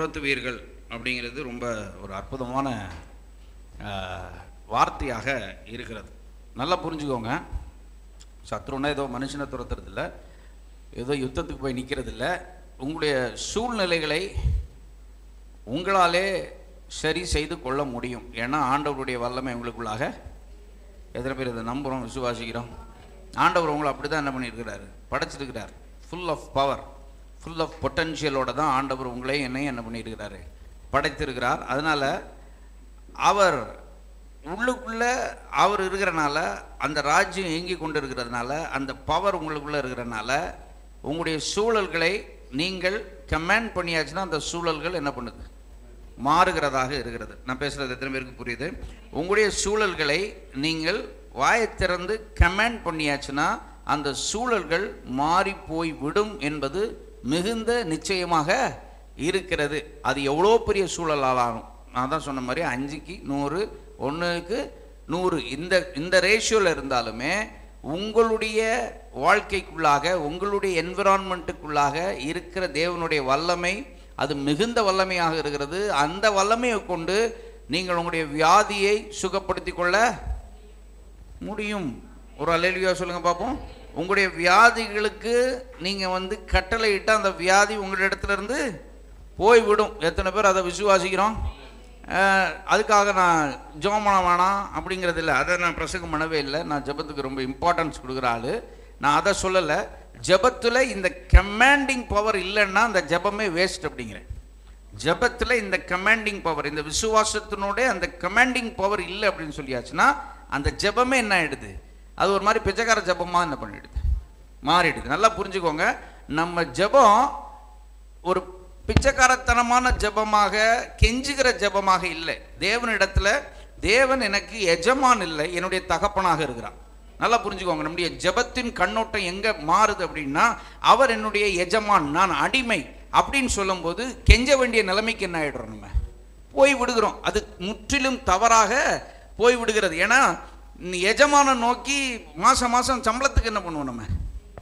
துரத்துவீர்கள் அப்படிங்கிறது ரொம்ப ஒரு அற்புதமான ஆஹ், வார்த்தையாக இருக்கிறது நல்லா புரிஞ்சுக்கோங்க சத்ருன்னா ஏதோ மனுஷனை துரத்துறது இல்ல ஏதோ யுத்தத்துக்கு போய் நிற்கிறது இல்ல உங்களுடைய சூழ்நிலைகளை உங்களாலே சரி செய்து கொள்ள முடியும் ஏன்னா ஆண்டவருடைய வல்லமை உங்களுக்குள்ளாக எத்தனை பேர் இதை நம்புகிறோம் விசுவாசிக்கிறோம் ஆண்டவர் உங்களை அப்படி தான் என்ன பண்ணியிருக்கிறாரு படைச்சிருக்கிறார் full of power full of பொட்டன்ஷியலோட தான் ஆண்டவர் உங்களை என்னையும் என்ன பண்ணியிருக்கிறாரு படைத்திருக்கிறார் அதனால் அவர் உள்ளுக்குள்ள அவர் இருக்கிறனால அந்த ராஜ்யம் இயங்கி கொண்டு இருக்கிறதுனால அந்த பவர் உங்களுக்குள்ள இருக்கிறனால உங்களுடைய சூழல்களை நீங்கள் கமாண்ட் பண்ணியாச்சுன்னா அந்த சூழல்கள் என்ன பண்ணுது மாறுகிறதாக இருக்கிறது நான் பேசுறது எத்தனை பேருக்கு புரியுது உங்களுடைய சூழல்களை நீங்கள் வாயை திறந்து கமாண்ட் பண்ணியாச்சுன்னா அந்த சூழல்கள் மாறி போய் விடும் என்பது மிகுந்த நிச்சயமாக இருக்கிறது அது எவ்வளோ பெரிய சூழலாலும் நான் தான் சொன்ன மாதிரி அஞ்சுக்கு நூறு ஒன்றுக்கு நூறு இந்த இந்த ரேஷியோவில் இருந்தாலுமே உங்களுடைய வாழ்க்கைக்குள்ளாக உங்களுடைய என்விரான்மெண்ட்டுக்குள்ளாக இருக்கிற தேவனுடைய வல்லமை அது மிகுந்த வல்லமையாக இருக்கிறது அந்த வல்லமையை கொண்டு நீங்கள் உங்களுடைய வியாதியை சுகப்படுத்திக் கொள்ள முடியும் ஒரு அலையிலியா சொல்லுங்க பார்ப்போம் உங்களுடைய வியாதிகளுக்கு நீங்க வந்து கட்டளையிட்டு அந்த வியாதி உங்களுடைய இடத்துல இருந்து போய்விடும் எத்தனை பேர் அதை விசுவாசிக்கிறோம் அஹ், அதுக்காக நான் ஜெபம் பண்ண வேணாம் அப்படிங்கிறது இல்லை அதை நான் பிரசங்கம் பண்ணவே இல்லை நான் ஜெபத்துக்கு ரொம்ப இம்பார்ட்டன்ஸ் கொடுக்குற ஆளு நான் அதை சொல்லலை ஜெபத்தில் இந்த கமாண்டிங் பவர் இல்லைன்னா அந்த ஜெபமே வேஸ்ட் அப்படிங்கிறேன் ஜெபத்தில் இந்த கமாண்டிங் பவர் இந்த விசுவாசத்தினுடைய அந்த கமாண்டிங் பவர் இல்லை அப்படின்னு சொல்லியாச்சுன்னா அந்த ஜெபமே என்ன ஆயிடுது அது ஒரு மாதிரி பிச்சைக்கார ஜெபமாக என்ன பண்ணிடுது மாறிடுது நல்லா புரிஞ்சுக்கோங்க நம்ம ஜெபம் ஒரு பிச்சைக்காரத்தனமான ஜெபமாக கெஞ்சுகிற ஜெபமாக இல்லை தேவனிடத்துல தேவன் எனக்கு எஜமான் இல்லை என்னுடைய தகப்பனாக இருக்கிறான் நல்லா புரிஞ்சுக்கோங்க நம்முடைய ஜெபத்தின் கண்ணோட்டம் எங்க மாறுது அப்படின்னா அவர் என்னுடைய எஜமான் நான் அடிமை அப்படின்னு சொல்லும்போது கெஞ்ச வேண்டிய நிலைமைக்கு என்ன ஆயிடுறோம் நம்ம போய் விடுகிறோம் அது முற்றிலும் தவறாக போய் விடுகிறது ஏன்னா எஜமான நோக்கி மாசம் மாசம் சம்பளத்துக்கு என்ன பண்ணுவோம் நம்ம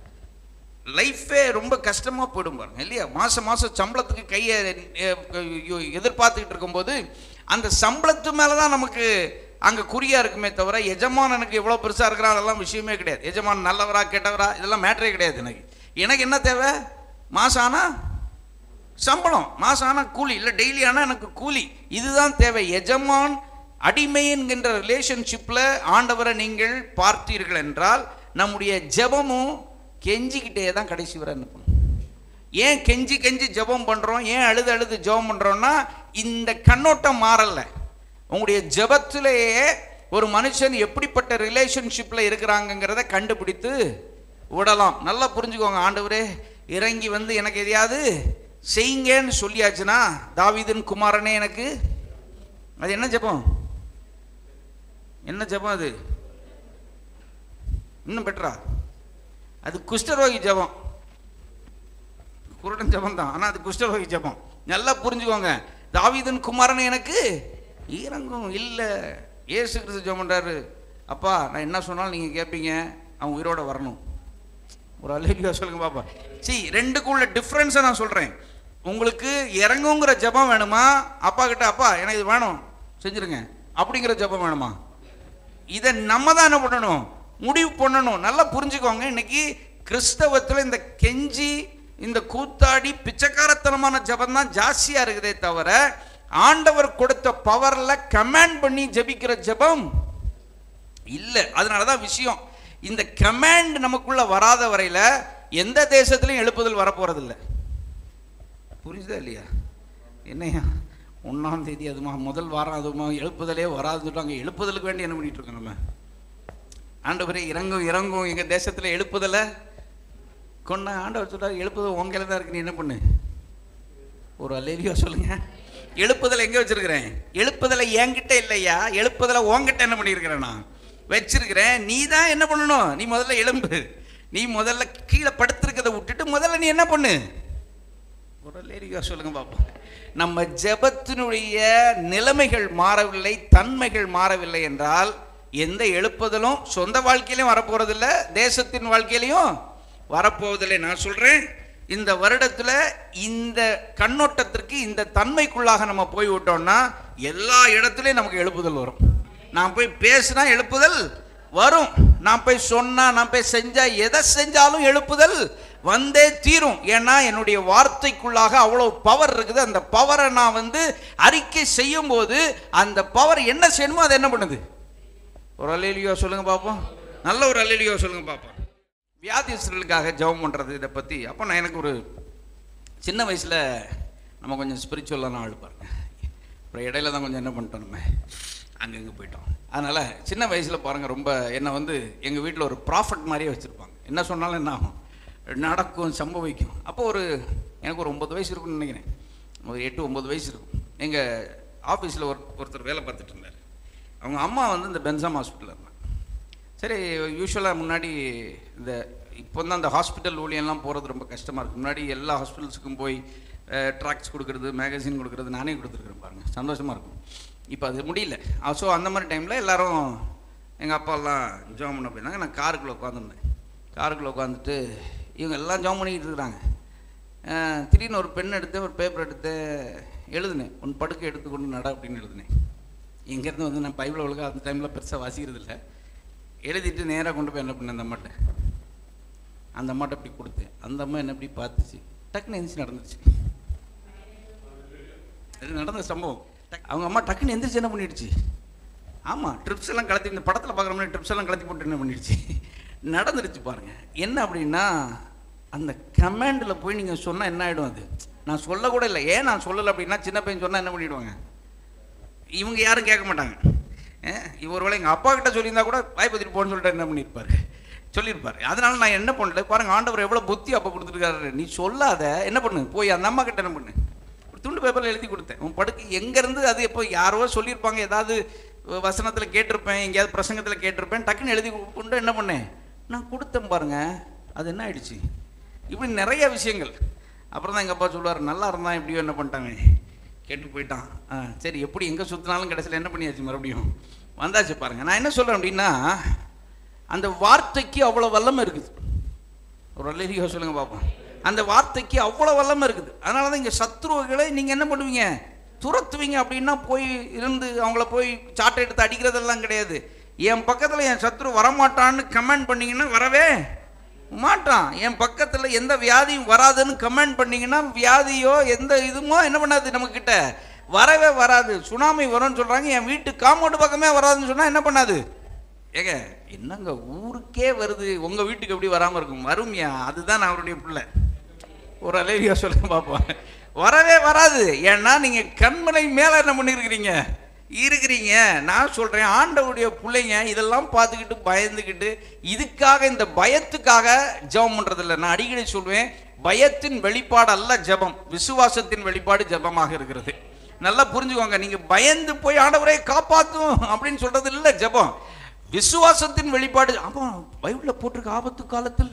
லைஃபே ரொம்ப கஷ்டமா போயிடும் பாருங்க இல்லையா மாசம் மாசம் சம்பளத்துக்கு கையை அஹ், ஐயோ, எதிர்பார்த்துக்கிட்டு இருக்கும்போது அந்த சம்பளத்து மேல தான் நமக்கு அங்க குறியா இருக்குமே தவிர எஜமானனுக்கு எவ்வளவு பெருசா இருக்கிறா அதெல்லாம் விஷயமே கிடையாது எஜமான் நல்லவரா கெட்டவரா இதெல்லாம் மேட்டரே கிடையாது எனக்கு எனக்கு என்ன தேவை மாசம் ஆனா சம்பளம் மாசம் ஆனா கூலி இல்லை டெய்லி ஆனா எனக்கு கூலி இதுதான் தேவை எஜமான் அடிமை என்கின்ற ரிலேஷன்ஷிப்பில் ஆண்டவரை நீங்கள் பார்த்தீர்கள் என்றால் நம்முடைய ஜெபமும் கெஞ்சிக்கிட்டே தான் கடைசி வரை என்ன பண்ணும் ஏன் கெஞ்சி கெஞ்சி ஜெபம் பண்றோம் ஏன் அழுது அழுது ஜெபம் பண்றோம்னா இந்த கண்ணோட்டம் மாறல உங்களுடைய ஜெபத்திலேயே ஒரு மனுஷன் எப்படிப்பட்ட ரிலேஷன்ஷிப்பில் இருக்கிறாங்கங்கிறத கண்டுபிடித்து விடலாம் நல்லா புரிஞ்சுக்கோங்க ஆண்டவரே இறங்கி வந்து எனக்கு எதையாவது செய்யுங்கன்னு சொல்லியாச்சுன்னா தாவீதின் குமாரனே எனக்கு அது என்ன ஜெபம் என்ன ஜெபம் அது இன்னும் பெட்டரா அது குஷ்டரோகி ஜெபம் குருடன் ஜெபம் தான் ஆனால் அது குஷ்டரோகி ஜெபம் நல்லா புரிஞ்சுக்கோங்க தாவீதின் குமாரன் எனக்கு இறங்கும் இல்லை ஏசு கிறிஸ்து ஜெபம் பண்றாரு அப்பா நான் என்ன சொன்னாலும் நீங்கள் கேட்பீங்க அவன் உயிரோட வரணும் ஒரு அலேலியா சொல்லுங்க பாப்பா சி ரெண்டுக்குள்ள டிஃப்ரென்ஸை நான் சொல்கிறேன் உங்களுக்கு இறங்குங்கிற ஜெபம் வேணுமா அப்பா கிட்ட அப்பா எனக்கு இது வேணும் செஞ்சிருங்க அப்படிங்கிற ஜெபம் வேணுமா இதை நம்ம தான் என்ன பண்ணணும் முடிவு பண்ணணும் நல்லா புரிஞ்சுக்கோங்க இன்னைக்கு கிறிஸ்தவத்தில் இந்த கெஞ்சி இந்த கூத்தாடி பிச்சைக்காரத்தனமான ஜெபம் தான் ஜாஸ்தியா இருக்குதே தவிர ஆண்டவர் கொடுத்த பவர்ல கமாண்ட் பண்ணி ஜெபிக்கிற ஜெபம் இல்லை அதனால தான் விஷயம் இந்த கமாண்ட் நமக்குள்ள வராத வரையில எந்த தேசத்திலையும் எழுப்புதல் வரப்போறது இல்லை புரியுதா இல்லையா என்னையா ஒன்றாம் தேதி அதுமா முதல் வாரம் அதுமா எழுப்புதலே வராதுட்டாங்க எழுப்புதலுக்கு வேண்டி என்ன பண்ணிட்டு இருக்கோம் நம்ம ஆண்டவரே இறங்கும் இறங்கும் எங்க தேசத்துல எழுப்புதலை கொண்ட ஆண்டவர் சொல்றாரு எழுப்புதல் உங்க கையில தான் இருக்கு நீ என்ன பண்ணு ஒரு அலேரியா சொல்லுங்க எழுப்புதலை எங்க வச்சிருக்கிறேன் எழுப்புதலை என்கிட்ட இல்லையா எழுப்புதலை உன்கிட்ட என்ன பண்ணியிருக்கிறேன் நான் வச்சிருக்கிறேன் நீ தான் என்ன பண்ணணும் நீ முதல்ல எழும்பு நீ முதல்ல கீழே படுத்திருக்கிறத விட்டுட்டு முதல்ல நீ என்ன பண்ணு ஒரு லேரியா சொல்லுங்க பாப்போம் நம்ம ஜெபத்தினுடைய நிலைமைகள் மாறவில்லை தன்மைகள் மாறவில்லை என்றால் எந்த எழுப்புதலும் சொந்த வாழ்க்கையிலையும் வரப்போறதில்ல தேசத்தின் வாழ்க்கையிலையும் வரப்போவதில்லை நான் சொல்றேன் இந்த வருடத்துல இந்த கண்ணோட்டத்திற்கு இந்த தன்மைக்குள்ளாக நம்ம போய் விட்டோம்னா எல்லா இடத்துலையும் நமக்கு எழுப்புதல் வரும் நான் போய் பேசினா எழுப்புதல் வரும் நான் போய் சொன்னா நான் போய் செஞ்சா எதை செஞ்சாலும் எழுப்புதல் வந்தே தீரும் ஏன்னா என்னுடைய வார்த்தைக்குள்ளாக அவ்வளோ பவர் இருக்குது அந்த பவரை நான் வந்து அறிக்கை செய்யும் போது அந்த பவர் என்ன செய்யணுமோ அது என்ன பண்ணுது ஒரு அலையிலியோ சொல்லுங்க பார்ப்போம் நல்ல ஒரு அலையிலியோ சொல்லுங்க பார்ப்போம் வியாதிஸ்தர்களுக்காக ஜெபம் பண்ணுறது இதை பற்றி அப்போ நான் எனக்கு ஒரு சின்ன வயசில் நம்ம கொஞ்சம் ஸ்பிரிச்சுவலான ஆள் பாருங்க அப்புறம் இடையில தான் கொஞ்சம் என்ன பண்ணிட்டோம் நம்ம அங்கங்கே போயிட்டோம் அதனால் சின்ன வயசில் பாருங்கள் ரொம்ப என்னை வந்து எங்கள் வீட்டில் ஒரு ப்ராஃபிட் மாதிரியே வச்சுருப்பாங்க என்ன சொன்னாலும் என்ன ஆகும் நடக்கும் சம்பவிக்கும் அப்போ ஒரு எனக்கு ஒரு ஒம்பது வயசு இருக்கும்னு நினைக்கிறேன் ஒரு எட்டு ஒம்பது வயசு இருக்கும் எங்கள் ஆஃபீஸில் ஒரு ஒருத்தர் வேலை பார்த்துட்டு இருந்தார் அவங்க அம்மா வந்து இந்த பென்சாம் ஹாஸ்பிட்டலில் இருந்தாங்க சரி யூஸ்வலாக முன்னாடி இந்த இப்போ தான் அந்த ஹாஸ்பிட்டல் ஊழியெல்லாம் போகிறது ரொம்ப கஷ்டமாக இருக்குது முன்னாடி எல்லா ஹாஸ்பிட்டல்ஸுக்கும் போய் ட்ராக்ஸ் கொடுக்குறது மேகசின் கொடுக்குறது நானே கொடுத்துருக்குறேன் பாருங்கள் சந்தோஷமாக இருக்கும் இப்போ அது முடியல ஸோ அந்த மாதிரி டைமில் எல்லாரும் எங்கள் அப்பாலாம் ஜாம் பண்ண போயிருந்தாங்க நான் காருக்குள்ளே உட்காந்துருந்தேன் காருக்குள்ளே உட்காந்துட்டு இவங்க எல்லாம் ஜாம் பண்ணிக்கிட்டு இருக்கிறாங்க அஹ், திடீர்னு ஒரு பென் எடுத்து ஒரு பேப்பர் எடுத்து எழுதுனேன் உன் படுக்கை எடுத்துக்கொண்டு நட அப்படின்னு எழுதுனேன் இங்கேருந்து வந்து நான் பைபிள் ஒழுங்காக அந்த டைமில் பெருசாக வாசிக்கிறது இல்லை எழுதிட்டு நேராக கொண்டு போய் என்ன பண்ணேன் அந்த அம்மாட்ட அந்த அம்மாட்ட இப்படி கொடுத்தேன் அந்த அம்மா என்ன இப்படி பார்த்துச்சு டக்குன்னு எந்திரிச்சு நடந்துச்சு இது நடந்த சம்பவம் டக்- அவங்க அம்மா டக்குன்னு எந்திரிச்சு என்ன பண்ணிடுச்சு ஆமாம் ட்ரிப்ஸ் எல்லாம் கலத்தி இந்த படத்தில் பார்க்குற மாதிரி ட்ரிப்ஸ் எல்லாம் கலத்தி போட்டு என்ன பண்ணிடுச்சு நடந்துருச்சு பாருங்க என்ன அப்படின்னா அந்த கமாண்டில் போய் நீங்கள் சொன்னால் என்ன ஆகிடும் அது நான் சொல்லக்கூட இல்லை ஏன் நான் சொல்லலை அப்படின்னா சின்ன பையன் சொன்னால் என்ன பண்ணிடுவாங்க இவங்க யாரும் கேட்க மாட்டாங்க அஹ் இவர் வேளை எங்கள் அப்பா கிட்ட சொல்லியிருந்தா கூட வாய்ப்பத்திட்டு போன்னு சொல்லிட்டு என்ன பண்ணியிருப்பாரு சொல்லியிருப்பாரு அதனால நான் என்ன பண்ணல பாருங்க ஆண்டவர் எவ்வளோ புத்தி அப்போ கொடுத்துருக்காரு நீ சொல்லாத என்ன பண்ணு போய் அந்த அம்மா கிட்ட என்ன பண்ணு ஒரு துண்டு பேப்பரில் எழுதி கொடுத்தேன் உன் படுக்கை எங்கேருந்து அது எப்போ யாரோ சொல்லியிருப்பாங்க ஏதாவது வசனத்தில் கேட்டிருப்பேன் எங்கேயாவது பிரசங்கத்தில் கேட்டிருப்பேன் டக்குன்னு எழுதி கொண்டு என்ன பண்ணேன் நான் கொடுத்தேன் பாருங்க அது என்ன ஆயிடுச்சு இப்படி நிறைய விஷயங்கள் அப்புறம் தான் எங்கள் அப்பா சொல்லுவார் நல்லா இருந்தான் எப்படியோ என்ன பண்ணிட்டாங்க கேட்டு போயிட்டான் ஆ சரி எப்படி எங்கே சுற்றினாலும் கடைசியில் என்ன பண்ணியாச்சு மறுபடியும் வந்தாச்சு பாருங்க நான் என்ன சொல்கிறேன் அப்படின்னா அந்த வார்த்தைக்கு அவ்வளோ வல்லமை இருக்குது ஒரு அல்லியோ சொல்லுங்க பார்ப்போம் அந்த வார்த்தைக்கு அவ்வளோ வல்லமை இருக்குது அதனால தான் இங்கே சத்ருவர்களை நீங்கள் என்ன பண்ணுவீங்க துரத்துவீங்க அப்படின்னா போய் இருந்து அவங்கள போய் சாட்டை எடுத்து அடிக்கிறதெல்லாம் கிடையாது என் பக்கத்தில் என் சத்ரு வரமாட்டான்னு கமெண்ட் பண்ணீங்கன்னா வரவே மாட்டான் என் பக்கத்தில் எந்த வியாதியும் வராதுன்னு கமெண்ட் பண்ணீங்கன்னா வியாதியோ எந்த இதுமோ என்ன பண்ணாது நம்மக்கிட்ட வரவே வராது சுனாமி வரும்னு சொல்கிறாங்க என் வீட்டு காம்பவுண்டு பக்கமே வராதுன்னு சொன்னால் என்ன பண்ணாது ஏங்க என்னங்க ஊருக்கே வருது உங்க வீட்டுக்கு எப்படி வராம இருக்கும் வரும்யா அதுதான் நான் அவருடைய பிள்ளை ஒரு அலேவியா சொல்லுங்க பார்ப்போம் வரவே வராது ஏன்னா நீங்க கண்மலை மேல என்ன பண்ணிருக்கிறீங்க இருக்கிறீங்க நான் சொல்றேன் ஆண்டவருடைய பிள்ளைங்க இதெல்லாம் பார்த்துக்கிட்டு பயந்துக்கிட்டு இதுக்காக இந்த பயத்துக்காக ஜெபம் பண்றது இல்லை நான் அடிக்கடி சொல்வேன் பயத்தின் வெளிப்பாடு அல்ல ஜெபம் விசுவாசத்தின் வெளிப்பாடு ஜெபமாக இருக்கிறது நல்லா புரிஞ்சுக்கோங்க நீங்க பயந்து போய் ஆண்டவரை காப்பாத்தும் அப்படின்னு சொல்றது இல்லை ஜெபம் விசுவாசத்தின் வெளிப்பாடு ஆமா பைபிள்ல போட்டிருக்க ஆபத்து காலத்தில்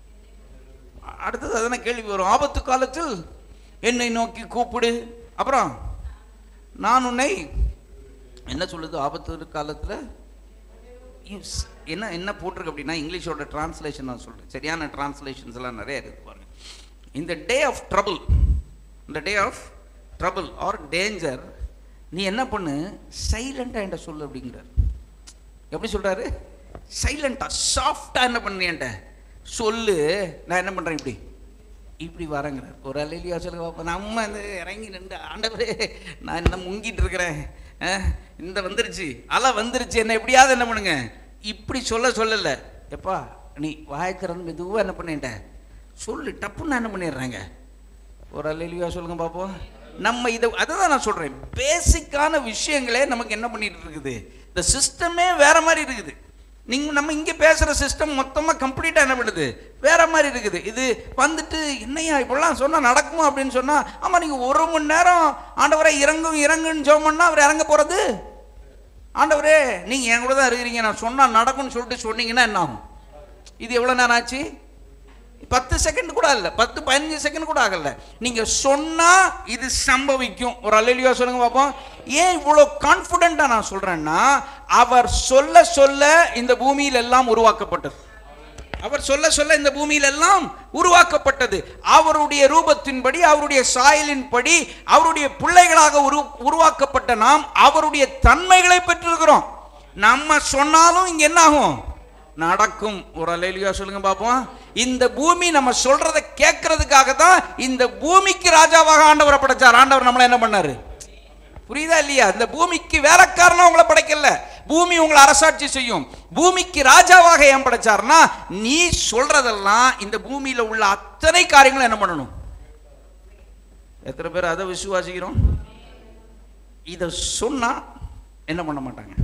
அடுத்தது அதன கேள்வி வரும் ஆபத்து காலத்தில் என்னை நோக்கி கூப்பிடு அப்புறம் நான் உன்னை என்ன சொல்லுது ஆபத்து காலத்தில் யூஸ் என்ன என்ன போட்டிருக்கு அப்படின்னா இங்கிலீஷோட டிரான்ஸ்லேஷன் நான் சொல்கிறேன் சரியான டிரான்ஸ்லேஷன்ஸ் எல்லாம் நிறைய இருக்குது பாருங்க இந்த டே ஆஃப் ட்ரபிள் இந்த day of trouble or danger நீ என்ன பண்ணு சைலண்டாக என்கிட்ட சொல்லு அப்படிங்கிறார் எப்படி சொல்றாரு சைலண்டா சாஃப்டா என்ன பண்ணேன்ட்ட சொல்லு நான் என்ன பண்றேன் இப்படி இப்படி வரேங்கிறார் ஒரு அலையிலியா சொல்லுங்க பாப்பா நம்ம இந்த இறங்கி நின்று ஆண்டவரே நான் என்ன முங்கிட்டு இருக்கிறேன் அஹ், இந்த வந்துருச்சு அலை வந்துருச்சு என்ன எப்படியாவது என்ன பண்ணுங்க இப்படி சொல்ல சொல்லல எப்பா நீ வாய் திறந்து மெதுவாக என்ன பண்ணிட்ட சொல்லு டப்புன்னு நான் என்ன பண்ணிடுறேங்க ஒரு அல்லையா சொல்லுங்க பார்ப்போம் நம்ம இதை அதை தான் நான் சொல்கிறேன் பேசிக்கான விஷயங்களே நமக்கு என்ன பண்ணிட்டு இருக்குது இந்த சிஸ்டமே வேற மாதிரி இருக்குது நீங்கள் நம்ம இங்கே பேசுகிற சிஸ்டம் மொத்தமாக கம்ப்ளீட்டாக என்ன பண்ணுது வேற மாதிரி இருக்குது இது வந்துட்டு என்னையா இப்படிலாம் சொன்னால் நடக்குமா அப்படின்னு சொன்னால் ஆமாம் நீங்கள் ஒரு மணி நேரம் ஆண்டவரை இறங்கும் இறங்குன்னு சொன்னோம்னா அவர் இறங்க போகிறது ஆண்டவரே நீங்கள் என் கூட தான் இருக்கிறீங்க நான் சொன்னால் நடக்கும்னு சொல்லிட்டு சொன்னீங்கன்னா என்ன ஆகும் இது எவ்வளோ நேரம் ஆச்சு பத்து செகண்ட் கூட இல்ல பத்து பதினஞ்சு செகண்ட் கூட ஆகல நீங்க சொன்னா இது சம்பவிக்கும் ஒரு அல்லையா சொல்லுங்க பாப்போம் ஏன் இவ்வளோ கான்ஃபிடென்ட்டா நான் சொல்றேன்னா அவர் சொல்ல சொல்ல இந்த பூமியில் எல்லாம் உருவாக்கப்பட்டது அவர் சொல்ல சொல்ல இந்த பூமியில எல்லாம் உருவாக்கப்பட்டது அவருடைய ரூபத்தின்படி அவருடைய சாயலின்படி அவருடைய பிள்ளைகளாக உரு உருவாக்கப்பட்ட நாம் அவருடைய தன்மைகளை பெற்றிருக்கிறோம் நம்ம சொன்னாலும் இங்க என்ன ஆகும் நடக்கும் ஒரு அலையிலியா சொல்லுங்க பாப்போம் இந்த பூமி நம்ம சொல்றதை கேட்கறதுக்காக தான் இந்த பூமிக்கு ராஜாவாக ஆண்டவரை படைச்சார் ஆண்டவர் நம்மளை என்ன பண்ணாரு புரியுதா இல்லையா இந்த பூமிக்கு வேலைக்காரனா உங்களை படைக்கல பூமி உங்களை அரசாட்சி செய்யும் பூமிக்கு ராஜாவாக ஏன் படைச்சார்னா நீ சொல்றதெல்லாம் இந்த பூமியில உள்ள அத்தனை காரியங்களும் என்ன பண்ணணும் எத்தனை பேர் அதை விசுவாசிக்கிறோம் இதை சொன்னா என்ன பண்ண மாட்டாங்க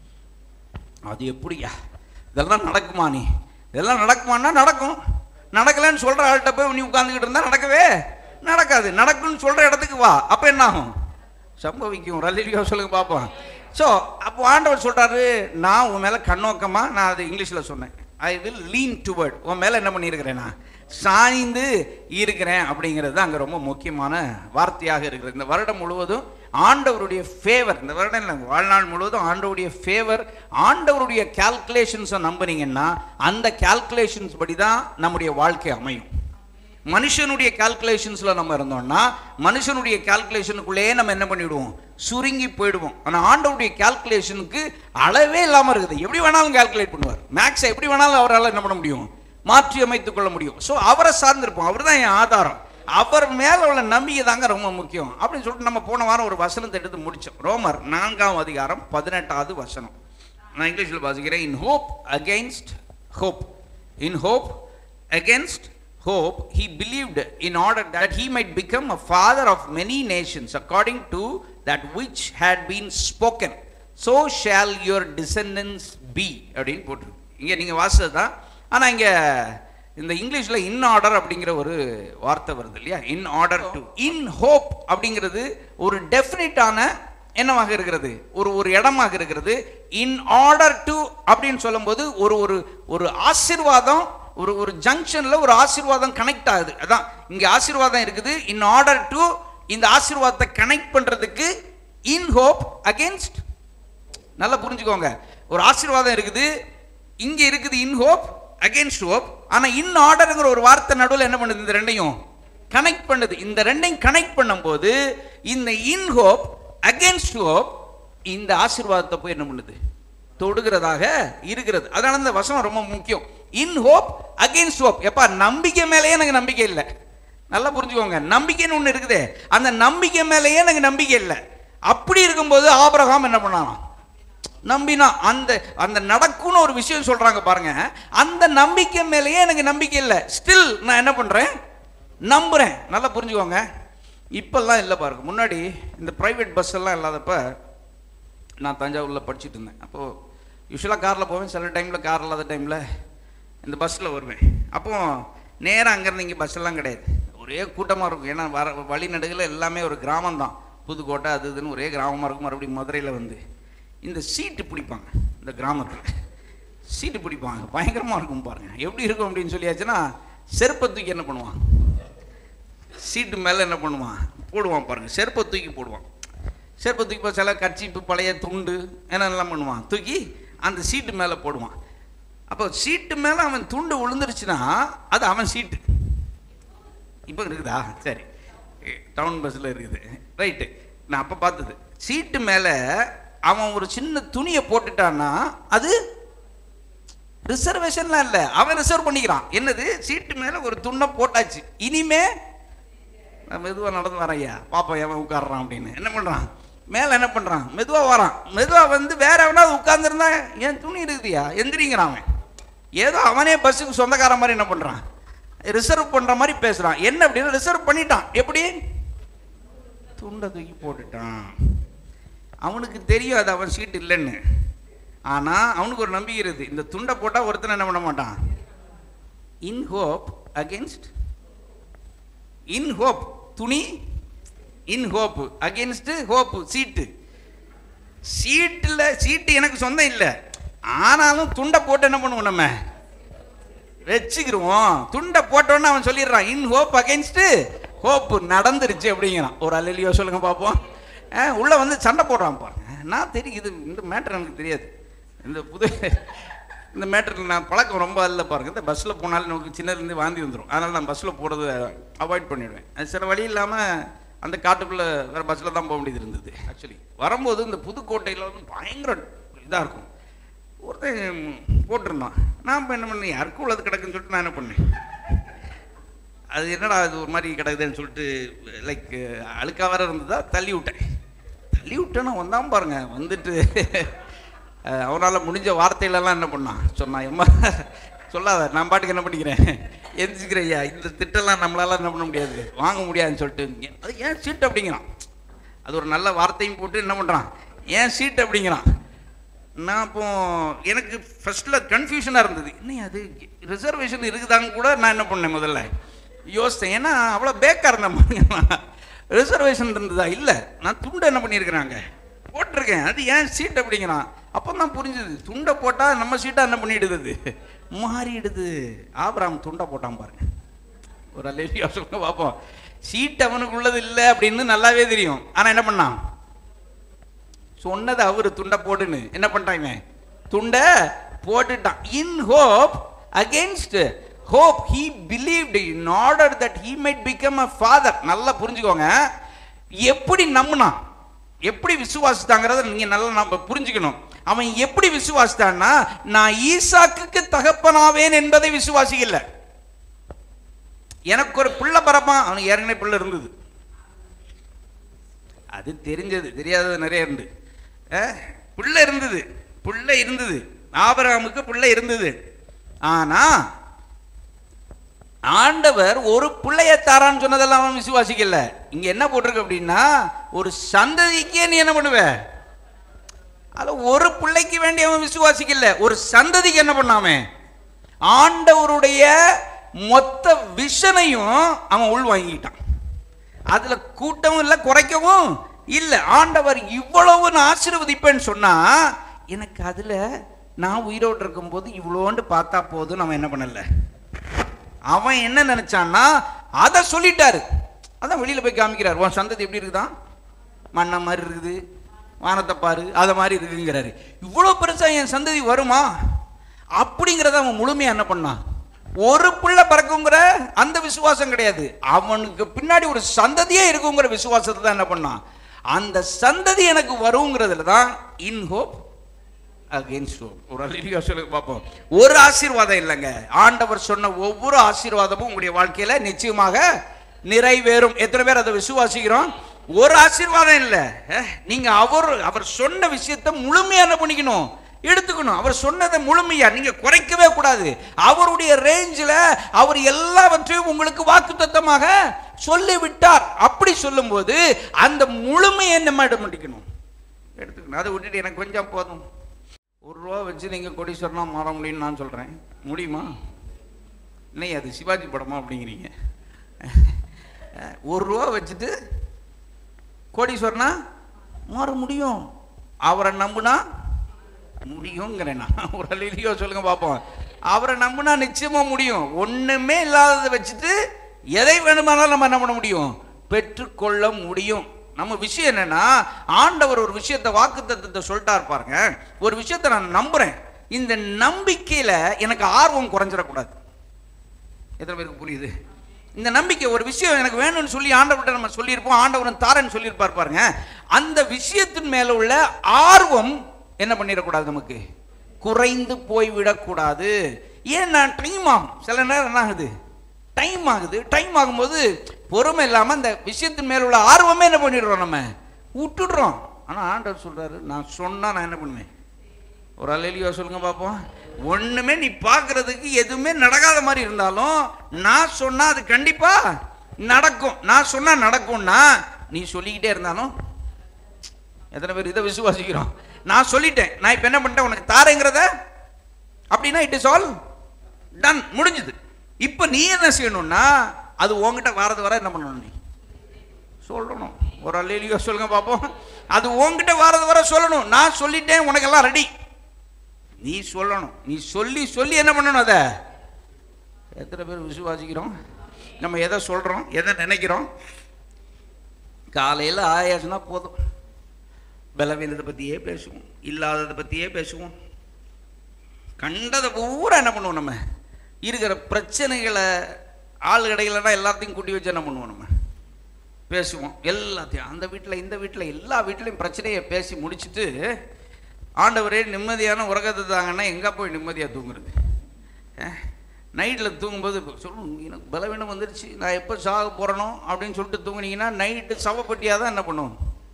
அது எப்படியா இதெல்லாம் நடக்குமா நீ இதெல்லாம் நடக்குமான்னா நடக்கும் நடக்கலைன்னு சொல்ற ஆள்கிட்ட போய் நீ உட்காந்துக்கிட்டு இருந்தா நடக்கவே நடக்காது நடக்கும்னு சொல்ற இடத்துக்கு வா அப்ப என்ன ஆகும் சம்பவிக்கும் ரல்லிக்கோ சொல்லுங்க பார்ப்போம் ஸோ அப்போ ஆண்டவர் சொல்றாரு நான் உன் மேல கண்ணோக்கமா நான் அது இங்கிலீஷ்ல சொன்னேன் ஐ வில் லீன் டுவர்ட் உன் மேல என்ன பண்ணியிருக்கிறேன் நான் சாய்ந்து இருக்கிறேன் அப்படிங்கிறது அங்கே ரொம்ப முக்கியமான வார்த்தையாக இருக்கிறது இந்த வருடம் முழுவதும் ஆண்டவருடைய ஃபேவர் இந்த வருடம் இல்லை வாழ்நாள் முழுவதும் ஆண்டவருடைய ஃபேவர் ஆண்டவருடைய கால்குலேஷன்ஸை நம்புனீங்கன்னா அந்த கால்குலேஷன்ஸ் படி தான் நம்முடைய வாழ்க்கை அமையும் மனுஷனுடைய கால்குலேஷன்ஸில் நம்ம இருந்தோம்னா மனுஷனுடைய கால்குலேஷனுக்குள்ளேயே நம்ம என்ன பண்ணிவிடுவோம் சுருங்கி போயிடுவோம் ஆனால் ஆண்டவருடைய கால்குலேஷனுக்கு அளவே இல்லாமல் இருக்குது எப்படி வேணாலும் கால்குலேட் பண்ணுவார் மேக்ஸை எப்படி வேணாலும் அவரால் என்ன பண்ண முடியும் மாற்றி அமைத்துக் கொள்ள முடியும் ஸோ அவரை சார்ந்திருப்போம் அவர் தான் என் ஆதாரம் அவர் மேல உள்ள நம்பிக்கை தாங்க ரொம்ப முக்கியம் அப்படின்னு சொல்லிட்டு நம்ம போன வாரம் ஒரு வசனத்தை எடுத்து முடிச்சோம் ரோமர் நான்காம் அதிகாரம் பதினெட்டாவது வசனம் நான் இங்கிலீஷில் வாசிக்கிறேன் in hope against hope in hope against hope he believed in order that he might become a father of many nations according to that which had been spoken so shall your descendants be அப்படின்னு போட்டு இங்கே நீங்கள் வாசிச்சது தான் ஆனால் இங்கே இந்த இங்கிலீஷில் in order அப்படிங்கிற ஒரு வார்த்தை வருது இல்லையா in order to in hope அப்படிங்கிறது ஒரு டெஃபினிட்டான என்னவாக இருக்கிறது ஒரு ஒரு இடமாக இருக்கிறது இன் ஆர்டர் டு அப்படின்னு சொல்லும்போது ஒரு ஒரு ஒரு ஆசிர்வாதம் ஒரு ஒரு ஜங்ஷன்ல ஒரு ஆசீர்வாதம் கனெக்ட் ஆகுது அதான் இங்க ஆசீர்வாதம் இருக்குது இன் ஆர்டர் டு இந்த ஆசீர்வாதத்தை கனெக்ட் பண்றதுக்கு இன் ஹோப் அகேன்ஸ்ட் நல்லா புரிஞ்சுக்கோங்க ஒரு ஆசீர்வாதம் இருக்குது இங்க இருக்குது இன் ஹோப் அகேன்ஸ்ட் ஹோப் ஆனா இன் ஆர்டருங்கிற ஒரு வார்த்தை நடுவில் என்ன பண்ணுது இந்த ரெண்டையும் கனெக்ட் பண்ணுது இந்த ரெண்டையும் கனெக்ட் பண்ணும்போது இந்த இன் ஹோப் அகேன்ஸ்ட் ஹோப் இந்த ஆசீர்வாதத்தை போய் என்ன பண்ணுது தொடுகிறதாக இருக்கிறது அதனால இந்த வசனம் ரொம்ப முக்கியம் இன் ஹோப் அகெயின்ஸ்ட் ஹோப் எப்பா நம்பிக்கை மேலேயே எனக்கு நம்பிக்கை இல்லை நல்லா புரிஞ்சுக்கோங்க நம்பிக்கைன்னு ஒன்று இருக்குதே அந்த நம்பிக்கை மேலேயே எனக்கு நம்பிக்கை இல்லை அப்படி இருக்கும்போது ஆபிரகாம் என்ன பண்ணானா நம்பினா அந்த அந்த நடக்கும்னு ஒரு விஷயம் சொல்றாங்க பாருங்க அந்த நம்பிக்கை மேலேயே எனக்கு நம்பிக்கை இல்லை ஸ்டில் நான் என்ன பண்றேன் நம்புறேன் நல்லா புரிஞ்சுக்கோங்க இப்பெல்லாம் இல்லை பாருங்க முன்னாடி இந்த பிரைவேட் பஸ் எல்லாம் இல்லாதப்ப நான் தஞ்சாவூரில் படிச்சுட்டு இருந்தேன் அப்போது யூஸ்வலாக காரில் போவேன் சில டைமில் கார் இல்லாத டைமில் இந்த பஸ்ஸில் வருவேன் அப்போ நேராக அங்கேருந்து இங்கே பஸ் எல்லாம் கிடையாது ஒரே கூட்டமாக இருக்கும் ஏன்னா வர வழி நடுவில் எல்லாமே ஒரு கிராமம் தான் புதுக்கோட்டை அது இதுன்னு ஒரே கிராமமாக இருக்கும் மறுபடியும் மதுரையில் வந்து இந்த சீட்டு பிடிப்பாங்க இந்த கிராமத்தில் சீட்டு பிடிப்பாங்க பயங்கரமாக இருக்கும் பாருங்க எப்படி இருக்கும் அப்படின்னு சொல்லியாச்சுன்னா செருப்பை தூக்கி என்ன பண்ணுவான் சீட்டு மேலே என்ன பண்ணுவான் போடுவான் பாருங்க செருப்பை தூக்கி போடுவான் செருப்பை தூக்கி போ சில கர்ச்சீப்பு பழைய துண்டு என்னெல்லாம் பண்ணுவான் தூக்கி அந்த சீட்டு மேலே போடுவான் அப்போ சீட்டு மேலே அவன் துண்டு விழுந்துருச்சுன்னா அது அவன் சீட்டு இப்போ இருக்குதா சரி டவுன் பஸ்ஸில் இருக்குது ரைட்டு நான் அப்போ பார்த்தது சீட்டு மேலே அவன் ஒரு சின்ன துணியை போட்டுட்டான்னா அது ரிசர்வேஷன்லாம் இல்லை அவன் ரிசர்வ் பண்ணிக்கிறான் என்னது சீட்டு மேலே ஒரு துண்டை போட்டாச்சு இனிமே நான் மெதுவாக நடந்து வரேன் ஐயா பாப்பா எவன் உட்காடுறான் அப்படின்னு என்ன பண்ணுறான் மேலே என்ன பண்ணுறான் மெதுவாக வரான் மெதுவாக வந்து வேற எவனாவது உட்காந்துருந்தா என் துணி இருக்குதுயா எந்திரிங்கிறான் அவன் ஏதோ அவனே பஸ்ஸுக்கு சொந்தக்கார மாதிரி என்ன பண்ணுறான் ரிசர்வ் பண்ணுற மாதிரி பேசுகிறான் என்ன அப்படின்னா ரிசர்வ் பண்ணிட்டான் எப்படி துண்டை தூக்கி போட்டுட்டான் அவனுக்கு தெரியும் அது அவன் சீட் இல்லைன்னு ஆனால் அவனுக்கு ஒரு நம்பிக்கை இருக்குது இந்த துண்டை போட்டால் ஒருத்தனை என்ன பண்ண மாட்டான் in hope against in hope துணி இன் ஹோப் அகேன்ஸ்ட் ஹோப் சீட்டு சீட்டில் சீட்டு எனக்கு சொந்தம் இல்லை ஆனாலும் துண்டை போட்டு என்ன பண்ணுவோம் நம்ம வச்சுக்கிருவோம் துண்டை போட்டோன்னு அவன் சொல்லிடுறான் இன் ஹோப் அகேன்ஸ்ட் ஹோப் நடந்துருச்சு அப்படிங்கிறான் ஒரு அலையிலையோ சொல்லுங்க பார்ப்போம் ஆ, உள்ள வந்து சண்டை போடுறான் பாருங்க நான் தெரியும் இது இந்த மேட்டர் எனக்கு தெரியாது இந்த புது இந்த மேட்டரில் நான் பழக்கம் ரொம்ப இல்லை பாருங்க இந்த பஸ்ஸில் போனாலும் நமக்கு சின்னதுலேருந்து வாந்தி வந்துடும் அதனால் நான் பஸ்ஸில் போகிறத அவாய்ட் பண்ணிடுவேன் அது சில வழி இல்லாமல் அந்த காட்டுக்குள்ளே வேறு பஸ்ஸில் தான் போக வேண்டியது இருந்தது ஆக்சுவலி வரும்போது இந்த புதுக்கோட்டையில் வந்து பயங்கர இதாக இருக்கும் ஒருத்தன் போட்டிருந்தான் நான் இப்போ என்ன பண்ணேன் யாருக்கும் உள்ளது கிடக்குன்னு சொல்லிட்டு நான் என்ன பண்ணேன் அது என்னடா அது ஒரு மாதிரி கிடக்குதுன்னு சொல்லிட்டு லைக் அழுக்கா வேற இருந்ததா தள்ளி விட்டேன் தள்ளி விட்டேன்னா வந்தான் பாருங்க வந்துட்டு அவனால் முடிஞ்ச வார்த்தையிலலாம் என்ன பண்ணான் சொன்னான் எம்மா சொல்லாத நான் பாட்டுக்கு என்ன பண்ணிக்கிறேன் எந்திரிக்கிறேன் ஐயா இந்த திட்டெல்லாம் நம்மளால என்ன பண்ண முடியாது வாங்க முடியாதுன்னு சொல்லிட்டு அது ஏன் சீட் அப்படிங்கிறான் அது ஒரு நல்ல வார்த்தையும் போட்டு என்ன பண்ணுறான் ஏன் சீட் அப்படிங்கிறான் நான் அப்போ எனக்கு ஃபர்ஸ்ட்ல கன்ஃபியூஷனாக இருந்தது என்ன அது ரிசர்வேஷன் இருக்குதான்னு கூட நான் என்ன பண்ணேன் முதல்ல யோசித்தேன் ஏன்னா அவ்வளோ பேக்காக இருந்தேன் பாருங்க ரிசர்வேஷன் இருந்ததா இல்லை நான் துண்டை என்ன பண்ணியிருக்கிறாங்க போட்டிருக்கேன் அது ஏன் சீட் அப்படிங்கிறான் அப்போ தான் புரிஞ்சுது துண்டை போட்டால் நம்ம சீட்டாக என்ன பண்ணிடுது அது? மாறிடுது ஆபராம் துண்டை போட்டான் பாருங்க ஒரு அலேலியா சொல்லுங்க பார்ப்போம் சீட் அவனுக்கு உள்ளது இல்லை அப்படின்னு நல்லாவே தெரியும் ஆனால் என்ன பண்ணான் சொன்னது அவரு துண்டை போடுன்னு என்ன பண்ணிட்டாங்க துண்டை போட்டுட்டான் in hope against hope he believed in order that he might become a father நல்லா புரிஞ்சுக்கோங்க எப்படி நம்பினான் எப்படி விசுவாசித்தாங்கிறத நீங்க நல்லா நம்ம புரிஞ்சுக்கணும் அவன் எப்படி விசுவாசித்தான்னா நான் ஈசாக்குக்கு தகப்பனாவேன் என்பதை விசுவாசிக்கல எனக்கு ஒரு பிள்ளை பரப்பான் அவனுக்கு ஏற்கனவே பிள்ளை இருந்தது அது தெரிஞ்சது தெரியாதது நிறைய இருந்து அஹ், பிள்ளை இருந்தது பிள்ளை இருந்தது ஆபராமுக்கு பிள்ளை இருந்தது ஆனா ஆண்டவர் ஒரு பிள்ளைய தாரான்னு சொன்னதெல்லாம் அவன் விசுவாசிக்கல இங்க என்ன போட்டிருக்கு அப்படின்னா ஒரு சந்ததிக்கே நீ என்ன பண்ணுவ அது ஒரு பிள்ளைக்கு வேண்டி அவன் விசுவாசிக்கல ஒரு சந்ததிக்கு என்ன பண்ணாமே ஆண்டவருடைய மொத்த விஷனையும் அவன் உள் வாங்கிட்டான் அதுல கூட்டமும் இல்லை குறைக்கவும் இல்லை ஆண்டவர் இவ்வளவு நான் ஆசீர்வதிப்பேன்னு சொன்னா எனக்கு அதுல நான் உயிரோடு இருக்கும்போது இவ்வளோண்டு பார்த்தா போதும் அவன் என்ன பண்ணல அவன் என்ன நினைச்சான்னா அதை சொல்லிட்டாரு அதான் வெளியில போய் காமிக்கிறார் உன் சந்ததி எப்படி இருக்குதான் மண்ணை மாதிரி இருக்குது வானத்தை பாரு அதை மாதிரி இருக்குங்கிறாரு இவ்வளோ பெருசா என் சந்ததி வருமா அப்படிங்கிறத அவன் முழுமையா என்ன பண்ணான் ஒரு பிள்ளை பிறக்குங்கிற அந்த விசுவாசம் கிடையாது அவனுக்கு பின்னாடி ஒரு சந்ததியே இருக்குங்கிற விசுவாசத்தை தான் என்ன பண்ணான் அந்த சந்ததி எனக்கு வருங்கிறதுல தான் இன் ஹோப் அகெயின்ஸ்ட் ஒரு அலிலியா சொல்லுங்க பார்ப்போம் ஒரு ஆசீர்வாதம் இல்லைங்க ஆண்டவர் சொன்ன ஒவ்வொரு ஆசீர்வாதமும் உங்களுடைய வாழ்க்கையில நிச்சயமாக நிறைவேறும் எத்தனை பேர் அதை விசுவாசிக்கிறோம் ஒரு ஆசீர்வாதம் இல்லை அஹ், நீங்க அவர் அவர் சொன்ன விஷயத்தை முழுமையா என்ன பண்ணிக்கணும் எடுத்துக்கணும் அவர் சொன்னதை முழுமையா நீங்க குறைக்கவே கூடாது அவருடைய ரேஞ்சில் அவர் எல்லாவற்றையும் உங்களுக்கு வாக்குத்தத்தமாக சொல்லிவிட்டார் அப்படி சொல்லும்போது அந்த முழுமையை நம்ம இட மாட்டிக்கணும் எடுத்துக்கணும் அதை விட்டுட்டு எனக்கு கொஞ்சம் போதும் ஒரு ரூபா வச்சு நீங்கள் கோடீஸ்வரனா மாற முடியும்னு நான் சொல்கிறேன் முடியுமா இல்லை அது சிவாஜி படமா அப்படிங்கிறீங்க ஒரு ரூபா வச்சுட்டு கோடீஸ்வரனா மாற முடியும் அவரை நம்புனா முடியுங்கிறேன் நான் ஒரு அழிலியோ சொல்லுங்க பார்ப்போம் அவரை நம்புனா நிச்சயமா முடியும் ஒண்ணுமே இல்லாததை வச்சுட்டு எதை வேணுமானாலும் நம்ம என்ன பண்ண முடியும் பெற்றுக்கொள்ள முடியும் நம்ம விஷயம் என்னன்னா ஆண்டவர் ஒரு விஷயத்தை வாக்குத்தத்தத்தை சொல்லிட்டார் பாருங்க ஒரு விஷயத்தை நான் நம்புறேன் இந்த நம்பிக்கையில எனக்கு ஆர்வம் குறைஞ்சிடக்கூடாது எத்தனை பேருக்கு புரியுது இந்த நம்பிக்கை ஒரு விஷயம் எனக்கு வேணும்னு சொல்லி ஆண்டவர்கிட்ட நம்ம சொல்லியிருப்போம் ஆண்டவரன் தாரன்னு சொல்லியிருப்பார் பாருங்க அந்த விஷயத்தின் மேல உள்ள ஆர்வம் என்ன பண்ணிடக்கூடாது நமக்கு குறைந்து போய்விடக்கூடாது ஏன் நான் டைம் ஆகும் சில நேரம் என்ன ஆகுது டைம் ஆகுது டைம் ஆகும்போது பொறுமை இல்லாமல் அந்த விஷயத்தின் மேல உள்ள ஆர்வமே என்ன பண்ணிடுறோம் நம்ம விட்டுடுறோம் ஆனால் ஆண்டவர் சொல்றாரு நான் சொன்னா நான் என்ன பண்ணுவேன் ஒரு அலையிலியோ சொல்லுங்க பார்ப்போம் ஒண்ணுமே நீ பார்க்கறதுக்கு எதுவுமே நடக்காத மாதிரி இருந்தாலும் நான் சொன்னா அது கண்டிப்பா நடக்கும் நான் சொன்னா நடக்கும்னா நீ சொல்லிக்கிட்டே இருந்தாலும் எத்தனை பேர் இதை விசுவாசிக்கிறோம் நான் சொல்லிட்டேன் நான் இப்போ என்ன பண்ணிட்டேன் உனக்கு தாரேங்கிறத அப்படின்னா இட் இஸ் ஆல் டன் முடிஞ்சுது இப்போ நீ என்ன செய்யணும்னா அது உன்கிட்ட வரது வர என்ன பண்ணணும் நீ சொல்லணும் ஒரு அல்லையிலையோ சொல்லுங்க பார்ப்போம் அது உன்கிட்ட வரது வர சொல்லணும் நான் சொல்லிட்டேன் உனக்கெல்லாம் ரெடி நீ சொல்லணும் நீ சொல்லி சொல்லி என்ன பண்ணணும் அதை எத்தனை பேர் விசுவாசிக்கிறோம் நம்ம எதை சொல்கிறோம் எதை நினைக்கிறோம் காலையில் ஆயாச்சுன்னா போதும் பலவீனத்தை பற்றியே பேசுவோம் இல்லாததை பற்றியே பேசுவோம் கண்டதை பூரா என்ன பண்ணுவோம் நம்ம இருக்கிற பிரச்சனைகளை ஆள் கிடைக்கலன்னா எல்லாத்தையும் கூட்டி வச்சு என்ன பண்ணுவோம் நம்ம பேசுவோம் எல்லாத்தையும் அந்த வீட்டில் இந்த வீட்டில் எல்லா வீட்லையும் பிரச்சனையை பேசி முடிச்சுட்டு ஆண்டவரே நிம்மதியான உறக்கத்தை தாங்கன்னா எங்கே போய் நிம்மதியாக தூங்குறது நைட்டில் தூங்கும்போது சொல்லும் எனக்கு பலவீனம் வந்துருச்சு நான் எப்போ சாக போகிறனோ அப்படின்னு சொல்லிட்டு தூங்குனீங்கன்னா நைட்டு சவப்பட்டியாக தான் என்ன பண்ணும்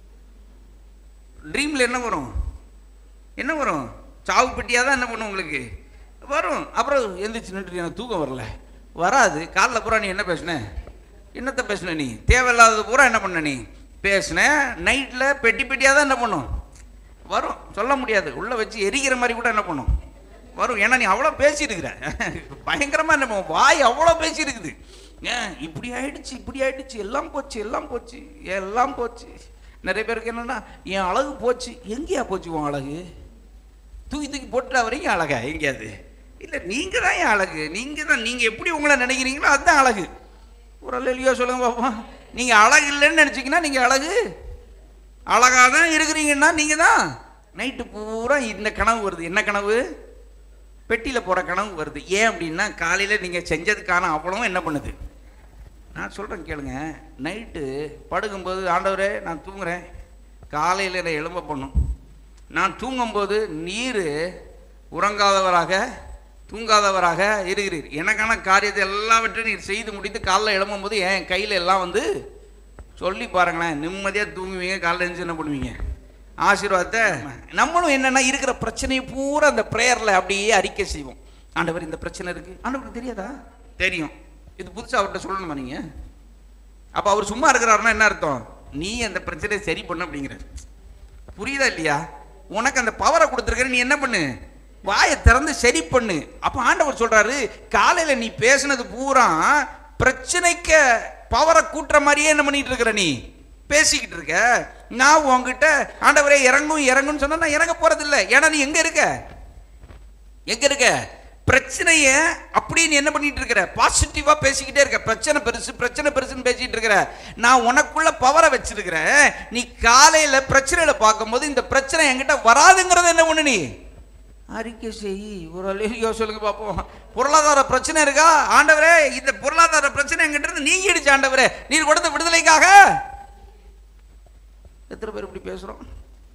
ட்ரீமில் என்ன வரும் என்ன வரும் சாவு பெட்டியாக தான் என்ன பண்ணும் உங்களுக்கு வரும் அப்புறம் எந்திரிச்சு நின்று எனக்கு தூக்கம் வரல வராது காலைல பூரா நீ என்ன பேசுன என்னத்தை பேசுன நீ தேவையில்லாதது பூரா என்ன பண்ண நீ பேசுன நைட்டில் பெட்டி பெட்டியாக தான் என்ன பண்ணும் வரும் சொல்ல முடியாது உள்ளே வச்சு எரிக்கிற மாதிரி கூட என்ன பண்ணும் வரும் ஏன்னா நீ அவ்வளோ பேசியிருக்கிற பயங்கரமாக என்ன பண்ணும் வாய் அவ்வளோ பேசியிருக்குது ஏன் இப்படி ஆயிடுச்சு இப்படி ஆயிடுச்சு எல்லாம் போச்சு எல்லாம் போச்சு எல்லாம் போச்சு நிறைய பேருக்கு என்னன்னா என் அழகு போச்சு எங்கேயா போச்சு உன் அழகு தூக்கி தூக்கி போட்டுட்டா வரைக்கும் அழகா எங்கேயாது இல்லை நீங்கள் தான் என் அழகு நீங்கள் தான் நீங்கள் எப்படி உங்களை நினைக்கிறீங்களோ அதுதான் அழகு ஒரு அல்லையோ சொல்லுங்க பார்ப்போம் நீங்கள் அழகு இல்லைன்னு நினச்சிங்கன்னா நீங்கள் அழகு அழகாக தான் இருக்கிறீங்கன்னா நீங்கள் தான் நைட்டு பூரா இந்த கனவு வருது என்ன கனவு பெட்டியில் போகிற கனவு வருது ஏன் அப்படின்னா காலையில் நீங்கள் செஞ்சதுக்கான அவ்வளவும் என்ன பண்ணுது நான் சொல்கிறேன் கேளுங்க நைட்டு படுக்கும்போது ஆண்டவரே நான் தூங்குறேன் காலையில் என்னை எழும்ப பண்ணும் நான் தூங்கும்போது நீர் உறங்காதவராக தூங்காதவராக இருக்கிறீர் எனக்கான காரியத்தை எல்லாவற்றையும் நீர் செய்து முடித்து காலைல எழும்பும்போது என் கையில் எல்லாம் வந்து சொல்லி பாருங்களேன் நிம்மதியாக தூங்குவீங்க காலைல எழுந்து என்ன பண்ணுவீங்க ஆசீர்வாதத்தை நம்மளும் என்னென்னா இருக்கிற பிரச்சனையை பூரா அந்த ப்ரேயரில் அப்படியே அறிக்கை செய்வோம் ஆண்டவர் இந்த பிரச்சனை இருக்குது ஆண்டவருக்கு தெரியாதா தெரியும் இது புதுசாக அவர்கிட்ட சொல்லணுமா நீங்கள் அப்போ அவர் சும்மா இருக்கிறாருன்னா என்ன அர்த்தம் நீ அந்த பிரச்சனையை சரி பண்ணு அப்படிங்கிறார் புரியுதா இல்லையா உனக்கு அந்த பவரை கொடுத்துருக்கிற நீ என்ன பண்ணு வாயை திறந்து சரி பண்ணு அப்போ ஆண்டவர் சொல்றாரு காலையில் நீ பேசுனது பூரா பிரச்சனைக்கு பவரை கூட்டுற மாதிரியே என்ன பண்ணிட்டு இருக்கிற நீ பேசிக்கிட்டு இருக்க நான் உன்கிட்ட ஆண்டவரே இறங்கும் இறங்கும்னு சொன்னா நான் இறங்க போறது இல்லை ஏன்னா நீ எங்க இருக்க எங்க இருக்க பிரச்சனைய அப்படி நீ என்ன பண்ணிட்டு இருக்கிற பாசிட்டிவா பேசிக்கிட்டே இருக்க பிரச்சனை பெருசு பிரச்சனை பெருசுன்னு பேசிட்டு இருக்கிற நான் உனக்குள்ள பவரை வச்சிருக்கிறேன் நீ காலையில பிரச்சனையில பார்க்கும்போது இந்த பிரச்சனை என்கிட்ட வராதுங்கிறத என்ன பண்ணு நீ அறிக்கை செய் ஒரு அலையோ சொல்லுங்க பார்ப்போம் பொருளாதார பிரச்சனை இருக்கா ஆண்டவரே இந்த பொருளாதார பிரச்சனை என்கிட்ட இருந்து நீங்கிடுச்சு ஆண்டவரே நீர் கொடுத்த விடுதலைக்காக எத்தனை பேர் இப்படி பேசுறோம்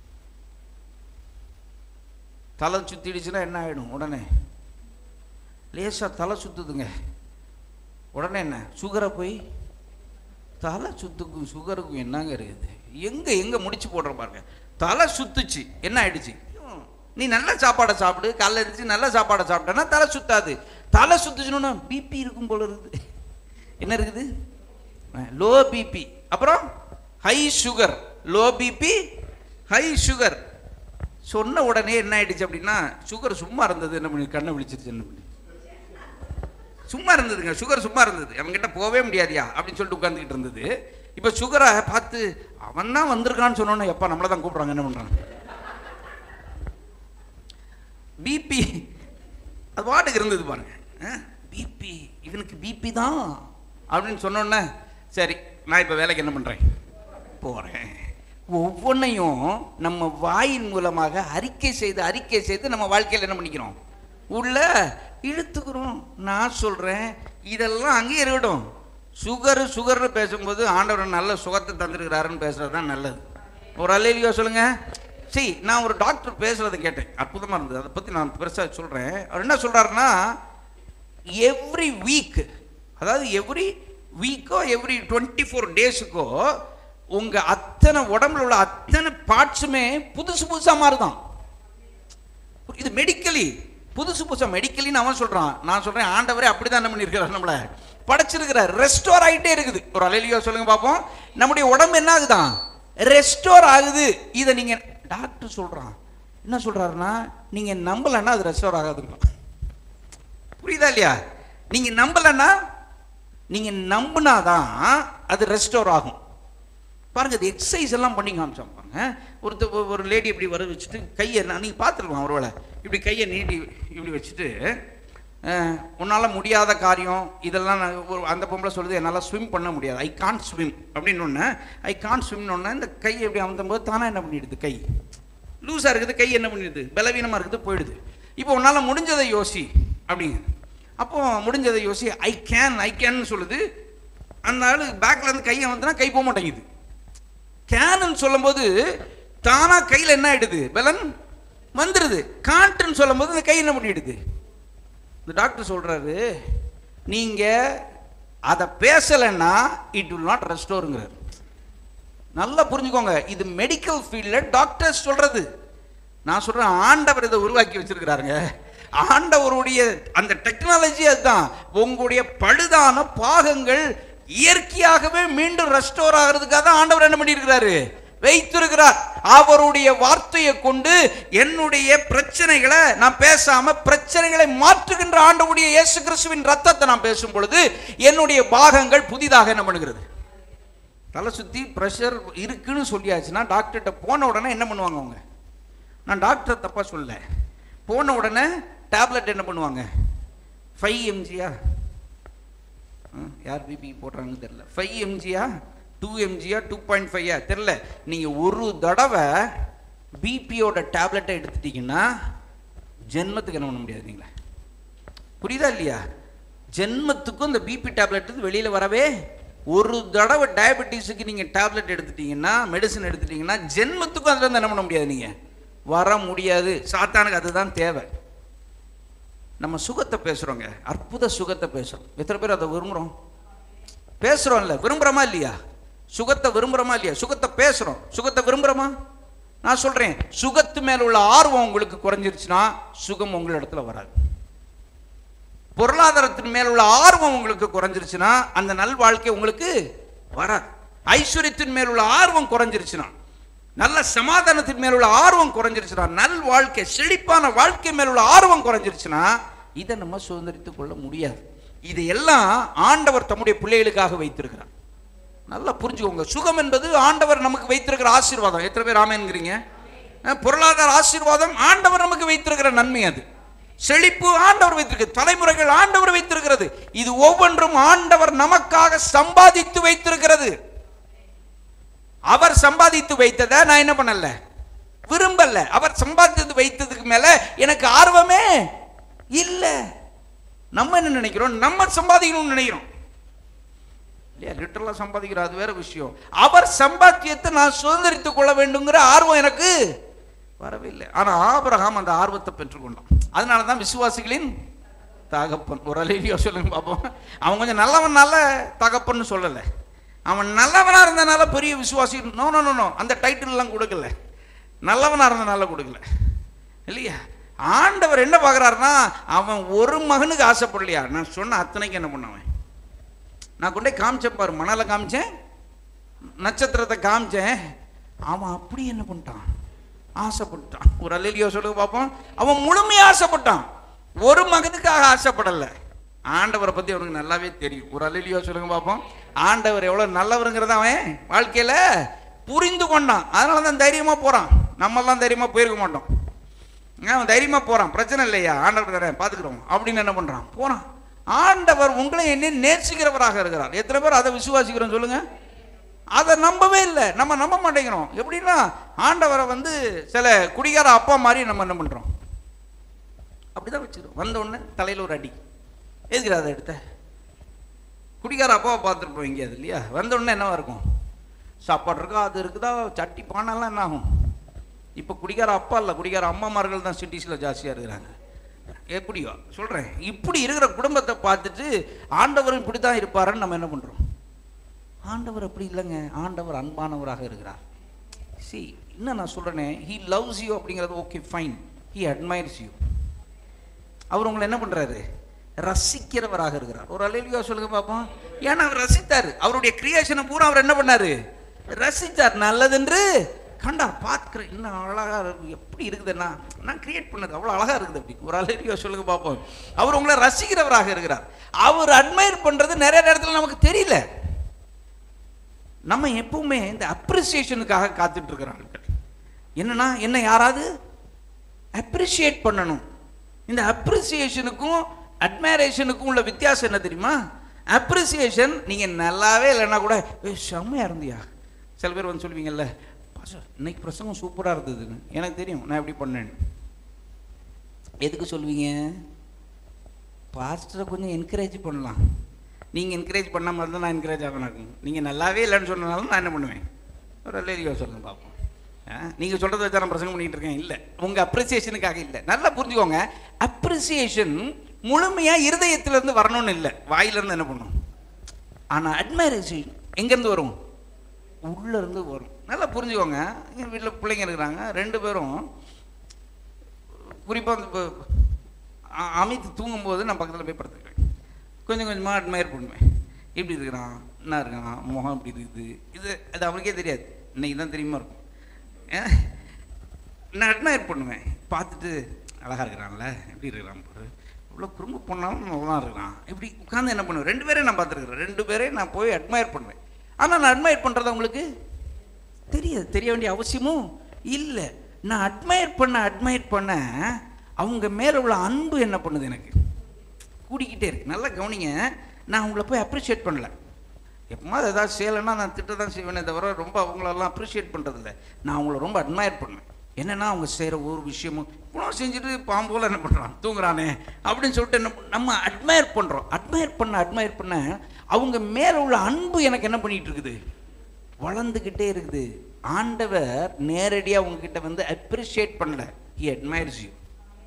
தலை சுத்திடுச்சுன்னா என்ன ஆகிடும் உடனே லேசாக தலை சுத்துதுங்க உடனே என்ன சுகரை போய் தலை சுத்துக்கும் சுகருக்கும் என்னங்க இருக்குது எங்கே எங்கே முடிச்சு போடுற பாருங்க தலை சுத்துச்சு என்ன ஆயிடுச்சு நீ நல்ல சாப்பாடை சாப்பிடு காலைல இருந்துச்சு நல்ல சாப்பாடை சாப்பிட்டேன்னா தலை சுத்தாது தலை சுத்துச்சுன்னா பிபி இருக்கும் போல இருக்குது என்ன இருக்குது லோ பிபி அப்புறம் high sugar low BP high sugar சொன்ன உடனே என்ன ஆயிடுச்சு அப்படின்னா சுகர் சும்மா இருந்தது என்ன பண்ணி கண்ணை விழிச்சிருச்சு என்ன பண்ணி சும்மா இருந்ததுங்க சுகர் சும்மா இருந்தது அவன்கிட்ட போகவே முடியாதியா அப்படின்னு சொல்லிட்டு உட்காந்துக்கிட்டு இருந்தது இப்போ சுகரை பார்த்து அவன் தான் வந்திருக்கான்னு சொன்னோன்னே எப்பா நம்மளை தான் கூப்பிட்றாங்க என்ன பண்ணுறாங்க பிபி அது பாட்டுக்கு இருந்தது பாருங்க பிபி இவனுக்கு பிபி தான் அப்படின்னு சொன்னோன்னே சரி நான் இப்போ வேலைக்கு என்ன பண்ணுறேன் போகிறேன் ஒவ்வொன்றையும் நம்ம வாயின் மூலமாக அறிக்கை செய்து அறிக்கை செய்து நம்ம வாழ்க்கையில் என்ன பண்ணிக்கிறோம் உள்ள இழுத்துக்கிறோம் நான் சொல்கிறேன் இதெல்லாம் அங்கேயே இருக்கட்டும் சுகரு சுகர்னு பேசும்போது ஆண்டவர் நல்ல சுகத்தை தந்துருக்கிறாருன்னு பேசுகிறது தான் நல்லது ஒரு அல்லையிலையோ சொல்லுங்கள் சரி நான் ஒரு டாக்டர் பேசுகிறத கேட்டேன் அற்புதமாக இருந்தது அதை பற்றி நான் பெருசாக சொல்கிறேன் அவர் என்ன சொல்கிறாருன்னா எவ்ரி வீக் அதாவது எவ்ரி வீக்கோ எவ்ரி டுவெண்ட்டி ஃபோர் டேஸுக்கோ உங்கள் அத்தனை உடம்புல உள்ள அத்தனை பார்ட்ஸுமே புதுசு புதுசாக மாறுதான் இது மெடிக்கலி புதுசு புதுசாக மெடிக்கலின்னு அவன் சொல்கிறான் நான் சொல்கிறேன் ஆண்டவரே அப்படி தான் என்ன பண்ணியிருக்கிறார் நம்மளை படைச்சிருக்கிறார் ரெஸ்டோர் ஆகிட்டே இருக்குது ஒரு அலையிலையோ சொல்லுங்க பார்ப்போம் நம்முடைய உடம்பு என்ன ஆகுதான் ரெஸ்டோர் ஆகுது இதை நீங்கள் டாக்டர் சொல்கிறான் என்ன சொல்கிறாருன்னா நீங்கள் நம்பலைன்னா அது ரெஸ்டோர் ஆகாதுங்க புரியுதா இல்லையா நீங்கள் நம்பலைன்னா நீங்கள் நம்பினாதான் அது ரெஸ்டோர் ஆகும் பாருங்க இது எக்ஸசைஸ் எல்லாம் பண்ணி காமிச்சோம் பாருங்க ஒருத்தர் ஒரு லேடி இப்படி வர வச்சுட்டு கையை நான் நீங்கள் பார்த்துருக்கலாம் ஒருவேளை இப்படி கையை நீட்டி இப்படி வச்சுட்டு உன்னால் முடியாத காரியம் இதெல்லாம் நான் ஒரு அந்த பொம்பளை சொல்லுது என்னால் ஸ்விம் பண்ண முடியாது ஐ கான் ஸ்விம் அப்படின்னு ஒன்று ஐ கான் ஸ்விம்னு ஒன்று இந்த கையை இப்படி அமர்த்தும் போது தானே என்ன பண்ணிடுது கை லூஸாக இருக்குது கை என்ன பண்ணிடுது பலவீனமாக இருக்குது போயிடுது இப்போ உன்னால் முடிஞ்சதை யோசி அப்படிங்க அப்போ முடிஞ்சதை யோசி ஐ கேன் ஐ கேன்னு சொல்லுது அந்த ஆள் பேக்கில் இருந்து கையை வந்துனா கை போக மாட்டேங்குது கேனுன்னு சொல்லும்போது தானா கையில் என்ன ஆயிடுது பலன் வந்துடுது காண்ட்டுன்னு சொல்லும்போது அந்த கை என்ன பண்ணிடுது இந்த டாக்டர் சொல்றாரு நீங்க அதை பேசலைன்னா இட் வில் நாட் ரெஸ்டோருங்கிறார் நல்லா புரிஞ்சுக்கோங்க இது மெடிக்கல் ஃபீல்டில் டாக்டர்ஸ் சொல்றது நான் சொல்றேன் ஆண்டவர் இதை உருவாக்கி வச்சிருக்கிறாருங்க ஆண்டவருடைய அந்த டெக்னாலஜி அதுதான் உங்களுடைய பழுதான பாகங்கள் இயற்கையாகவே மீண்டும் ரெஸ்டோர் ஆகிறதுக்காக தான் ஆண்டவர் என்ன பண்ணியிருக்கிறாரு வைத்திருக்கிறார் அவருடைய வார்த்தையை கொண்டு என்னுடைய பிரச்சனைகளை நான் பேசாம பிரச்சனைகளை மாற்றுகின்ற ஆண்டவருடைய இயேசு கிறிஸ்துவின் ரத்தத்தை நான் பேசும் பொழுது என்னுடைய பாகங்கள் புதிதாக என்ன பண்ணுகிறது தலை சுற்றி ப்ரெஷர் இருக்குன்னு சொல்லியாச்சுன்னா டாக்டர்கிட்ட போன உடனே என்ன பண்ணுவாங்க அவங்க நான் டாக்டர் தப்பாக சொல்ல போன உடனே டேப்லெட் என்ன பண்ணுவாங்க ஃபைவ் எம்ஜியா யார் பிபி போடுறாங்கன்னு தெரில ஃபைவ் எம்ஜியா டூ எம்ஜியா டூ பாயிண்ட் ஃபைவா தெரில நீங்கள் ஒரு தடவை பிபியோட டேப்லெட்டை எடுத்துட்டீங்கன்னா ஜென்மத்துக்கு என்ன பண்ண முடியாது நீங்களே புரியுதா இல்லையா ஜென்மத்துக்கும் இந்த பிபி டேப்லெட் வெளியில் வரவே ஒரு தடவை டயபெட்டிஸுக்கு நீங்கள் டேப்லெட் எடுத்துட்டீங்கன்னா மெடிசன் எடுத்துட்டீங்கன்னா ஜென்மத்துக்கும் அதில் இருந்து என்ன பண்ண முடியாது நீங்கள் வர முடியாது சாத்தானுக்கு அதுதான் தேவை நம்ம சுகத்தை பேசுகிறோங்க அற்புத சுகத்தை பேசுகிறோம் எத்தனை பேர் அதை விரும்புகிறோம் பேசுகிறோம்ல விரும்புகிறோமா இல்லையா சுகத்தை விரும்புகிறோமா இல்லையா சுகத்தை பேசுகிறோம் சுகத்தை விரும்புகிறோமா நான் சொல்கிறேன் சுகத்து மேல உள்ள ஆர்வம் உங்களுக்கு குறைஞ்சிருச்சுன்னா சுகம் உங்களிடத்துல வராது பொருளாதாரத்தின் மேல உள்ள ஆர்வம் உங்களுக்கு குறைஞ்சிருச்சுன்னா அந்த நல் வாழ்க்கை உங்களுக்கு வராது ஐஸ்வர்யத்தின் மேல் உள்ள ஆர்வம் குறைஞ்சிருச்சுன்னா நல்ல சமாதானத்தின் மேல் உள்ள ஆர்வம் குறைஞ்சிருச்சுன்னா நல் வாழ்க்கை செழிப்பான வாழ்க்கை மேல் உள்ள ஆர்வம் குறைஞ்சிருச்சுன்னா இதை நம்ம சுதந்திரித்துக் கொள்ள முடியாது இதையெல்லாம் ஆண்டவர் தம்முடைய பிள்ளைகளுக்காக வைத்திருக்கிறார் நல்லா புரிஞ்சுக்கோங்க சுகம் என்பது ஆண்டவர் நமக்கு வைத்திருக்கிற ஆசீர்வாதம் எத்தனை பேர் ஆமேன்கிறீங்க அஹ், பொருளாதார ஆசீர்வாதம் ஆண்டவர் நமக்கு வைத்திருக்கிற நன்மை அது செழிப்பு ஆண்டவர் வைத்திருக்கு தலைமுறைகள் ஆண்டவர் வைத்திருக்கிறது இது ஒவ்வொன்றும் ஆண்டவர் நமக்காக சம்பாதித்து வைத்திருக்கிறது அவர் சம்பாதித்து வைத்ததை நான் என்ன பண்ணல விரும்பல அவர் சம்பாதித்து வைத்ததுக்கு மேல எனக்கு ஆர்வமே இல்ல நம்ம என்ன நினைக்கிறோம் நம்ம சம்பாதிக்கணும்னு நினைக்கிறோம் இல்லையா லிட்டரலாக சம்பாதிக்கிற அது வேற விஷயம் அவர் சம்பாத்தியத்தை நான் சுதந்திரித்துக் கொள்ள வேண்டுங்கிற ஆர்வம் எனக்கு வரவே இல்லை ஆனா ஆபிரகாம் அந்த ஆர்வத்தை பெற்றுக்கொண்டான் அதனால தான் விசுவாசிகளின் தகப்பன் ஒரு அலைவியோ சொல்லுங்க பார்ப்போம் அவன் கொஞ்சம் நல்லவன் நல்ல தகப்பன்னு சொல்லலை அவன் நல்லவனா இருந்தனால பெரிய விசுவாசி நோ நோ நோ நோ அந்த டைட்டில் எல்லாம் கொடுக்கல நல்லவனா இருந்தனால கொடுக்கல இல்லையா ஆண்டவர் என்ன பார்க்குறாருன்னா அவன் ஒரு மகனுக்கு ஆசைப்படலையா நான் சொன்ன அத்தனைக்கு என்ன பண்ணவன் நான் கொண்டே காமிச்சேன் பாரு மணலை காமிச்சேன் நட்சத்திரத்தை காமிச்சேன் அவன் அப்படி என்ன பண்ணிட்டான் ஆசைப்பட்டான் ஒரு அல்லியோ சொல்லுங்க பார்ப்போம் அவன் முழுமையாக ஆசைப்பட்டான் ஒரு மகனுக்காக ஆசைப்படலை ஆண்டவரை பற்றி அவனுக்கு நல்லாவே தெரியும் ஒரு அல்லியோ சொல்லுங்க பார்ப்போம் ஆண்டவர் எவ்வளோ நல்லவருங்கிறத அவன் வாழ்க்கையில் புரிந்து கொண்டான் அதனால தான் தைரியமாக போகிறான் நம்மெல்லாம் தைரியமாக போயிருக்க மாட்டோம் அவன் தைரியமாக போகிறான் பிரச்சனை இல்லையா ஆண்டவர் தரேன் பார்த்துக்குறோம் அப்படின்னு என்ன பண்ணுறான் போகிறான் ஆண்டவர் உங்களை என்ன நேசிக்கிறவராக இருக்கிறார் எத்தனை பேர் அதை விசுவாசிக்கிறோம் சொல்லுங்க அதை நம்பவே இல்லை நம்ம நம்ப மாட்டேங்கிறோம் எப்படின்னா ஆண்டவரை வந்து சில குடிகார அப்பா மாதிரி நம்ம என்ன பண்ணுறோம் அப்படிதான் வச்சுக்கிறோம் வந்த உடனே தலையில் ஒரு அடி எதுக்குற அதை எடுத்த குடிகார அப்பாவை பார்த்துருப்போம் எங்கேயாவது இல்லையா வந்த உடனே என்னவா இருக்கும் சாப்பாடு இருக்கா அது இருக்குதா சட்டி பானைலாம் என்ன ஆகும் இப்போ குடிகார அப்பா இல்லை குடிகார அம்மாமார்கள் தான் சிட்டிஸில் ஜாஸ்தியாக இருக்கிறாங்க எப்படியோ சொல்கிறேன் இப்படி இருக்கிற குடும்பத்தை பார்த்துட்டு ஆண்டவரும் இப்படி தான் இருப்பாருன்னு நம்ம என்ன பண்ணுறோம் ஆண்டவர் அப்படி இல்லைங்க ஆண்டவர் அன்பானவராக இருக்கிறார் சி இன்னும் நான் சொல்கிறேனே ஹீ லவ்ஸ் யூ அப்படிங்கிறது okay fine he admires you அவர் உங்களை என்ன பண்ணுறாரு ரசிக்கிறவராக இருக்கிறார் ஒரு அலையிலியோ சொல்லுங்க பார்ப்போம் ஏன்னா அவர் ரசித்தார் அவருடைய கிரியேஷனை பூரா அவர் என்ன பண்ணாரு ரசித்தார் நல்லதென்று கண்டார் பார்க்கிறேன் இன்னும் அழகா இருக்கு எப்படி இருக்குதுன்னா நான் கிரியேட் பண்ணது அவ்வளோ அழகா இருக்குது அப்படி ஒரு அலையிலியோ சொல்லுங்க பார்ப்போம் அவர் உங்களை ரசிக்கிறவராக இருக்கிறார் அவர் அட்மையர் பண்றது நிறைய நேரத்தில் நமக்கு தெரியல நம்ம எப்பவுமே இந்த அப்ரிசியேஷனுக்காக காத்துட்டு இருக்கிற ஆட்கள் என்னன்னா என்ன யாராவது அப்ரிஷியேட் பண்ணணும் இந்த அப்ரிசியேஷனுக்கும் அட்மைரேஷனுக்கும் உள்ள வித்தியாசம் என்ன தெரியுமா அப்ரிசியேஷன் நீங்கள் நல்லாவே இல்லைன்னா கூட ஏ செம்மையாக இருந்தியா சில பேர் வந்து சொல்லுவீங்கல்ல பாஸ்டர் இன்னைக்கு பிரசங்கம் சூப்பராக இருந்ததுன்னு எனக்கு தெரியும் நான் எப்படி பண்ணேன்னு எதுக்கு சொல்லுவீங்க பாஸ்டரை கொஞ்சம் என்கரேஜ் பண்ணலாம் நீங்கள் என்கரேஜ் பண்ண மாதிரி தான் நான் என்கரேஜ் ஆகணும் நீங்கள் நல்லாவே இல்லைன்னு சொன்னனாலும் நான் என்ன பண்ணுவேன் ஒரு லேலியோ சொல்லுங்க பார்ப்போம் நீங்கள் சொல்கிறத வச்சு நான் பிரசங்கம் பண்ணிகிட்டு இருக்கேன் இல்லை உங்கள் அப்ரிசியேஷனுக்காக இல்லை நல்லா புரிஞ்சுக்கோங்க அப்ரிசியேஷன் முழுமையாக இருதயத்திலேருந்து வரணும்னு இல்லை வாயிலேருந்து என்ன பண்ணும் ஆனால் அட்மைரேஷன் எங்கேருந்து வரும் உள்ளேருந்து வரும் நல்லா புரிஞ்சுக்கோங்க எங்கள் வீட்டில் பிள்ளைங்க இருக்கிறாங்க ரெண்டு பேரும் குறிப்பாக வந்து இப்போ அ- அமித் தூங்கும்போது நான் பக்கத்தில் போய் படுத்துக்கிறேன் கொஞ்சம் கொஞ்சமாக அட்மையர் பண்ணுவேன் இப்படி இருக்கிறான் என்ன இருக்கான் முகம் இப்படி இருக்குது இது அது அவனுக்கே தெரியாது இன்னைக்கு தான் தெரியுமா இருக்கும் ஏன்? நான் அட்மையர் பண்ணுவேன் பார்த்துட்டு அழகாக இருக்கிறான்ல எப்படி இருக்கிறான் பாரு இவ்வளோ குறும்பு பண்ணாலும் நல்லா இருக்கிறான் இப்படி உட்காந்து என்ன பண்ணுவேன் ரெண்டு பேரையும் நான் பார்த்துருக்குறேன் ரெண்டு பேரையும் நான் போய் அட்மையர் பண்ணுவேன் ஆனால் நான் அட்மையர் பண்ணுறது அவங்களுக்கு தெரியாது தெரிய வேண்டிய அவசியமும் இல்லை நான் அட்மையர் பண்ண அட்மையர் பண்ண அவங்க மேலே உள்ள அன்பு என்ன பண்ணுது எனக்கு கூடிக்கிட்டே இருக்கு நல்லா கவனிங்க நான் அவங்கள போய் அப்ரிஷியேட் பண்ணல எப்போது ஏதாவது செய்யலைன்னா நான் திட்ட தான் செய்வேனே தவிர ரொம்ப அவங்களெல்லாம் அப்ரிஷியேட் பண்ணுறதில்ல நான் அவங்கள ரொம்ப அட்மையர் பண்ணுவேன் என்னென்னா அவங்க செய்கிற ஒரு விஷயமும் இவ்வளோ செஞ்சுட்டு பாம்போல என்ன பண்ணுறான் தூங்குறானே அப்படின்னு சொல்லிட்டு என்ன பண்ண- நம்ம அட்மையர் பண்ணுறோம் அட்மையர் பண்ண அட்மையர் பண்ண அவங்க மேலே உள்ள அன்பு எனக்கு என்ன பண்ணிகிட்டு இருக்குது வளர்ந்துக்கிட்டே இருக்குது ஆண்டவர் நேரடியாக உங்ககிட்ட வந்து அப்ரிஷியேட் பண்ணல he admires you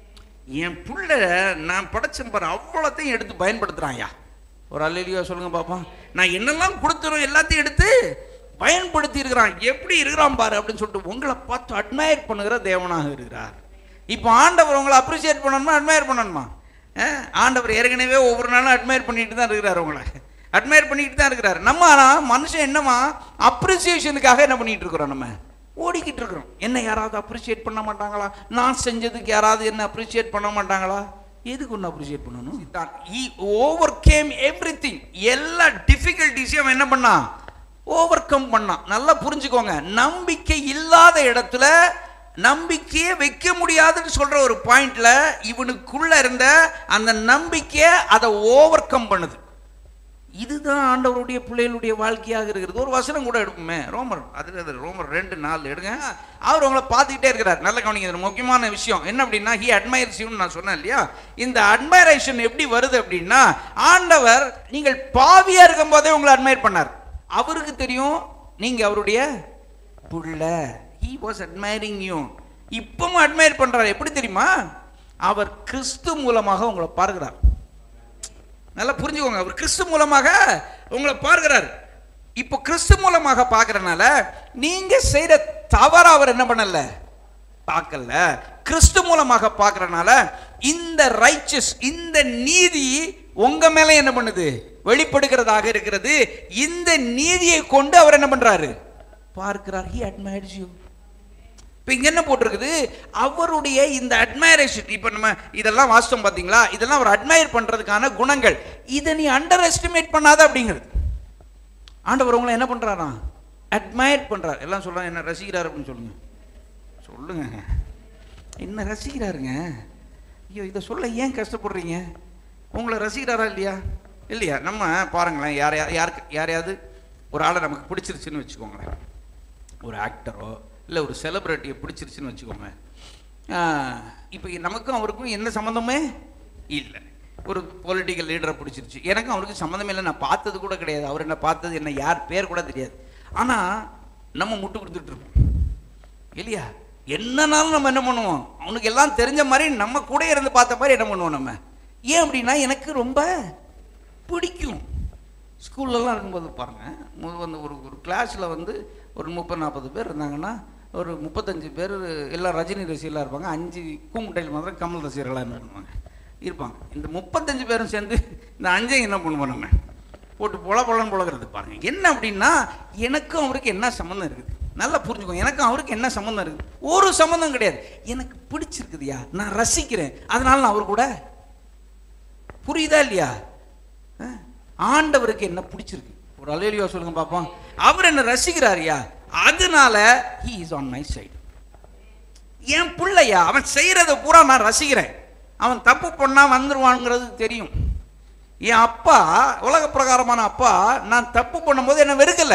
என் புள்ள நான் படைச்சேன் பாரு அவ்வளோத்தையும் எடுத்து பயன்படுத்துகிறான்யா ஒரு அல்லையோ சொல்லுங்க பாப்போம் நான் என்னெல்லாம் கொடுத்துறோம் எல்லாத்தையும் எடுத்து பயன்படுத்தி இருக்கிறான் எப்படி இருக்கிறான் பாரு அப்படின்னு சொல்லிட்டு உங்களை பார்த்து அட்மையர் பண்ணுகிற தேவனாக இருக்கிறார் இப்போ ஆண்டவர் உங்களை அப்ரிஷியேட் பண்ணணுமா அட்மையர் பண்ணணுமா அஹ், ஆண்டவர் ஏற்கனவே ஒவ்வொரு நாளும் அட்மையர் பண்ணிட்டு தான் இருக்கிறார் உங்களை அட்மையர் பண்ணிட்டு தான் இருக்கிறார் நம்ம ஆனால் மனுஷன் என்னமா அப்ரிசியேஷனுக்காக என்ன பண்ணிட்டு இருக்கிறோம் நம்ம ஓடிக்கிட்டு இருக்கிறோம் என்ன யாராவது அப்ரிஷியேட் பண்ண மாட்டாங்களா நான் செஞ்சதுக்கு யாராவது என்ன அப்ரிஷியேட் பண்ண மாட்டாங்களா எதுக்கு ஒன்று அப்ரிஷியேட் பண்ணணும் ஈ ஓவர் கேம் எவ்ரி திங் எல்லா டிஃபிகல்ட்டிஸையும் அவன் என்ன பண்ணான் ஓவர் கம் பண்ணான் நல்லா புரிஞ்சுக்கோங்க நம்பிக்கை இல்லாத இடத்துல நம்பிக்கையே வைக்க முடியாதுன்னு சொல்ற ஒரு பாயிண்ட்ல இவனுக்குள்ள இருந்த அந்த நம்பிக்கையை அதை ஓவர் கம் பண்ணுது இதுதான் ஆண்டவருடைய பிள்ளைகளுடைய வாழ்க்கையாக இருக்கிறது ஒரு வசனம் கூட எடுப்போமே ரோமர் அது அது ரோமர் ரெண்டு நாள் எடுங்க அவர் உங்களை பார்த்துக்கிட்டே இருக்கிறார் நல்ல கவனிங்க இது முக்கியமான விஷயம் என்ன அப்படின்னா ஹி அட்மையர்ஸ் யூன்னு நான் சொன்னேன் இல்லையா இந்த அட்மைரேஷன் எப்படி வருது அப்படின்னா ஆண்டவர் நீங்கள் பாவியா இருக்கும் போதே உங்களை அட்மையர் பண்ணார் அவருக்கு தெரியும் நீங்க அவருடைய புள்ள ஹி வாஸ் அட்மைரிங் யூ இப்பவும் அட்மையர் பண்றாரு எப்படி தெரியுமா அவர் கிறிஸ்து மூலமாக உங்களை பார்க்கிறார் நல்லா புரிஞ்சுக்கோங்க அவர் கிறிஸ்து மூலமாக உங்களை பார்க்கிறார் இப்போ கிறிஸ்து மூலமாக பார்க்கறனால நீங்க செய்யற தவற அவர் என்ன பண்ணல பார்க்கல கிறிஸ்து மூலமாக பார்க்கறனால இந்த ரைச்சஸ் இந்த நீதி உங்க மேல என்ன பண்ணுது வெளிப்படுகிறதாக இருக்கிறது இந்த நீதியை கொண்டு அவர் என்ன பண்றாரு பார்க்கிறார் ஹி அட்மையர்ஸ் யூ இப்போ இங்க என்ன போட்டிருக்குது அவருடைய இந்த அட்மைரேஷன் இப்போ நம்ம இதெல்லாம் வாசித்தோம் பார்த்தீங்களா இதெல்லாம் அவர் அட்மையர் பண்றதுக்கான குணங்கள் இதை நீ அண்டர் எஸ்டிமேட் பண்ணாத அப்படிங்கிறது ஆண்டவர் உங்களை என்ன பண்றாராம் அட்மையர் பண்றார் எல்லாம் சொல்றாங்க என்ன ரசிக்கிறார் அப்படின்னு சொல்லுங்க சொல்லுங்க என்ன ரசிக்கிறாருங்க ஐயோ இதை சொல்ல ஏன் கஷ்டப்படுறீங்க உங்களை ரசிக்கிறாரா இல்லையா இல்லையா நம்ம பாருங்களேன் யாரையா யாருக்கு யாரையாவது ஒரு ஆளை நமக்கு பிடிச்சிருச்சுன்னு வச்சுக்கோங்களேன் ஒரு ஆக்டரோ இல்லை ஒரு செலிப்ரிட்டியை பிடிச்சிருச்சுன்னு வச்சுக்கோங்க இப்போ நமக்கும் அவருக்கும் எந்த சம்மந்தமே இல்லை ஒரு பொலிட்டிக்கல் லீடரை பிடிச்சிருச்சு எனக்கும் அவருக்கு சம்மந்தமே இல்லை நான் பார்த்தது கூட கிடையாது அவர் என்ன பார்த்தது என்ன யார் பேர் கூட தெரியாது ஆனால் நம்ம முட்டு கொடுத்துட்டு இருப்போம் இல்லையா என்னன்னாலும் நம்ம என்ன பண்ணுவோம் அவனுக்கு எல்லாம் தெரிஞ்ச மாதிரி நம்ம கூட இருந்து பார்த்த மாதிரி என்ன பண்ணுவோம் நம்ம ஏன் அப்படின்னா எனக்கு ரொம்ப பிடிக்கும் ஸ்கூல்லலாம் இருக்கும்போது பாருங்கள் முதல் வந்து ஒரு ஒரு கிளாஸில் வந்து ஒரு முப்பது நாற்பது பேர் இருந்தாங்கன்னா ஒரு முப்பத்தஞ்சு பேர் எல்லாம் ரஜினி ரசிகர்களாக இருப்பாங்க அஞ்சு கூமுட்டையில் மாத்திரம் கமல் ரசிகர்களாக என்ன பண்ணுவாங்க இருப்பாங்க இந்த முப்பத்தஞ்சு பேரும் சேர்ந்து இந்த அஞ்சையும் என்ன பண்ணுவோம் நம்ம போட்டு பொல பொலன்னு புழகிறது பாருங்க என்ன அப்படின்னா எனக்கும் அவருக்கு என்ன சம்மந்தம் இருக்குது நல்லா புரிஞ்சுக்கோங்க எனக்கும் அவருக்கு என்ன சம்மந்தம் இருக்குது ஒரு சம்மந்தம் கிடையாது எனக்கு பிடிச்சிருக்குதுயா நான் ரசிக்கிறேன் அதனால நான் அவர் கூட புரியுதா இல்லையா அஹ்? ஆண்டவருக்கு என்ன பிடிச்சிருக்கு ஒரு அலையிலியோ சொல்லுங்க பார்ப்போம் அவர் என்ன ரசிக்கிறாரியா அதனால he is on my side என் பிள்ளையா அவன் செய்யறத பூரா நான் ரசிக்கிறேன் அவன் தப்பு பண்ணா வந்துருவான்ங்கிறது தெரியும் என் அப்பா உலக பிரகாரமான அப்பா நான் தப்பு பண்ணும்போது என்ன வெறுக்கல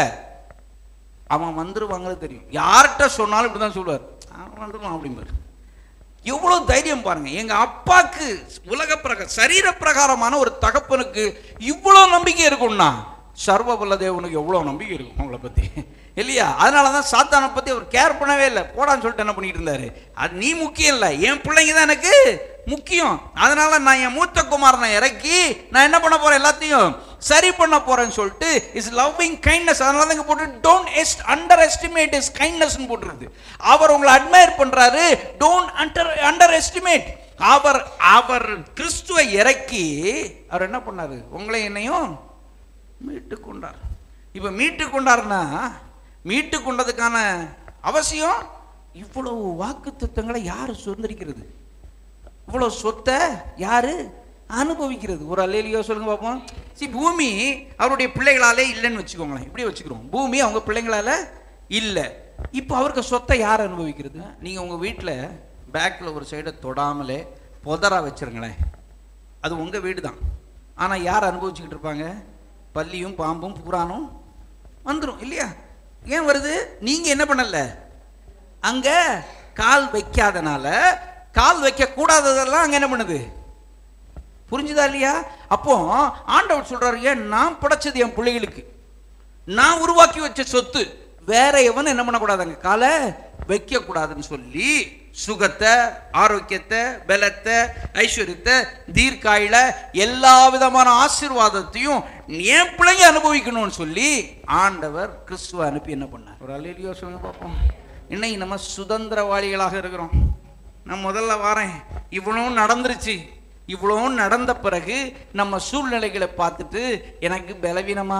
அவன் வந்துருவாங்கிறது தெரியும் யார்கிட்ட சொன்னாலும் இப்படி தான் சொல்லுவார் அவன் வந்துருவான் அப்படிம்பாரு எவ்வளவு தைரியம் பாருங்க எங்க அப்பாக்கு உலக பிரக சரீர பிரகாரமான ஒரு தகப்பனுக்கு இவ்வளவு நம்பிக்கை இருக்கும்னா சர்வ வல்ல தேவனுக்கு எவ்வளவு நம்பிக்கை இருக்கும் உங்களை பத்தி இல்லையா அதனால தான் சாத்தானை பத்தி அவர் கேர் பண்ணவே இல்லை போடான்னு சொல்லிட்டு என்ன பண்ணிட்டு இருந்தாரு அது நீ முக்கியம் இல்லை என் பிள்ளைங்க தான் எனக்கு முக்கியம் அதனால நான் என் மூத்த குமாரனை இறக்கி நான் என்ன பண்ண போறேன் எல்லாத்தையும் சரி பண்ண போறேன்னு சொல்லிட்டு இஸ் லவ்விங் கைண்ட்னஸ் அதனால தான் இங்க போட்டு டோன்ட் எஸ்ட் அண்டர் எஸ்டிமேட் இஸ் கைண்ட்னஸ்னு போட்டுருது அவர் உங்களை அட்மையர் பண்றாரு டோன்ட் அண்டர் அண்டர் எஸ்டிமேட் அவர் அவர் கிறிஸ்துவை இறக்கி அவர் என்ன பண்ணாரு உங்களை என்னையும் மீட்டு கொண்டார் இப்போ மீட்டு கொண்டார்னா மீட்டு கொண்டதுக்கான அவசியம் இவ்வளவு வாக்கு திட்டங்களை யார் சுதந்திரிக்கிறது இவ்வளவு சொத்தை யாரு அனுபவிக்கிறது ஒரு அல்லையிலையோ சொல்லுங்க பார்ப்போம் சி பூமி அவருடைய பிள்ளைகளாலே இல்லைன்னு வச்சுக்கோங்களேன் இப்படி வச்சுக்கிறோம் பூமி அவங்க பிள்ளைங்களால இல்லை இப்போ அவருக்கு சொத்தை யார் அனுபவிக்கிறது நீங்கள் உங்கள் வீட்டில் பேக்கில் ஒரு சைடை தொடாமலே புதரா வச்சிருங்களேன் அது உங்கள் வீடு தான் ஆனால் யார் அனுபவிச்சுக்கிட்டு இருப்பாங்க பல்லியும் பாம்பும் புறானும் வந்துடும் இல்லையா ஏன் வருது நீங்கள் என்ன பண்ணல அங்கே கால் வைக்காதனால கால் வைக்க கூடாததெல்லாம் அங்கே என்ன பண்ணுது புரிஞ்சுதா இல்லையா அப்போ ஆண்டவர் சொல்றாரு ஏன் நான் படைச்சது என் பிள்ளைகளுக்கு நான் உருவாக்கி வச்ச சொத்து வேற எவனும் என்ன பண்ணக்கூடாதுங்க காலை வைக்க கூடாதுன்னு சொல்லி சுகத்தை ஆரோக்கியத்தை பலத்தை ஐஸ்வர்யத்தை தீர்க்காயில எல்லா விதமான ஆசீர்வாதத்தையும் என் பிள்ளைங்க அனுபவிக்கணும்னு சொல்லி ஆண்டவர் கிறிஸ்துவ அனுப்பி என்ன பண்ணார் ஒரு அலையிலையோ சொல்லுங்க பார்ப்போம் இன்னைக்கு நம்ம சுதந்திரவாளிகளாக இருக்கிறோம் நான் முதல்ல வரேன் இவ்வளவும் நடந்துருச்சு இவ்வளவும் நடந்த பிறகு நம்ம சூழ்நிலைகளை பார்த்துட்டு எனக்கு பலவீனமா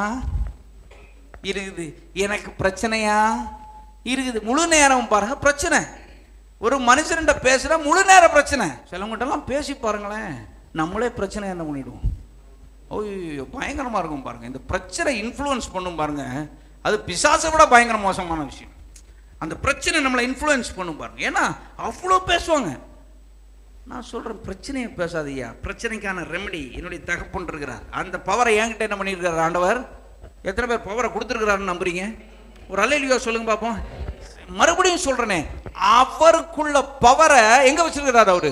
இருக்குது எனக்கு பிரச்சனையா இருக்குது முழு நேரம் பாருங்க பிரச்சனை ஒரு மனுஷன்கிட்ட பேசுற முழு நேர பிரச்சனை சிலவங்கிட்டலாம் பேசி பாருங்களேன் நம்மளே பிரச்சனை என்ன பண்ணிடுவோம் ஓய்யோ பயங்கரமா இருக்கும் பாருங்க இந்த பிரச்சனை இன்ஃப்ளூயன்ஸ் பண்ணும் பாருங்க அது பிசாசை விட பயங்கர மோசமான விஷயம் அந்த பிரச்சனை நம்மளை இன்ஃப்ளூயன்ஸ் பண்ணும் பாருங்க ஏன்னா அவ்வளோ பேசுவாங்க நான் சொல்றேன் பிரச்சனையை பேசாதீயா பிரச்சனைக்கான ரெமெடி என்னுடைய தகப்பன் இருக்கிறார் அந்த பவரை என்கிட்ட என்ன பண்ணியிருக்காரு ஆண்டவர் எத்தனை பேர் பவரை கொடுத்துருக்கிறாருன்னு நம்புறீங்க ஒரு அலையிலையோ சொல்லுங்க பார்ப்போம் மறுபடியும் சொல்றேனே அவருக்குள்ள பவரை எங்க வச்சிருக்கிறாரு அவரு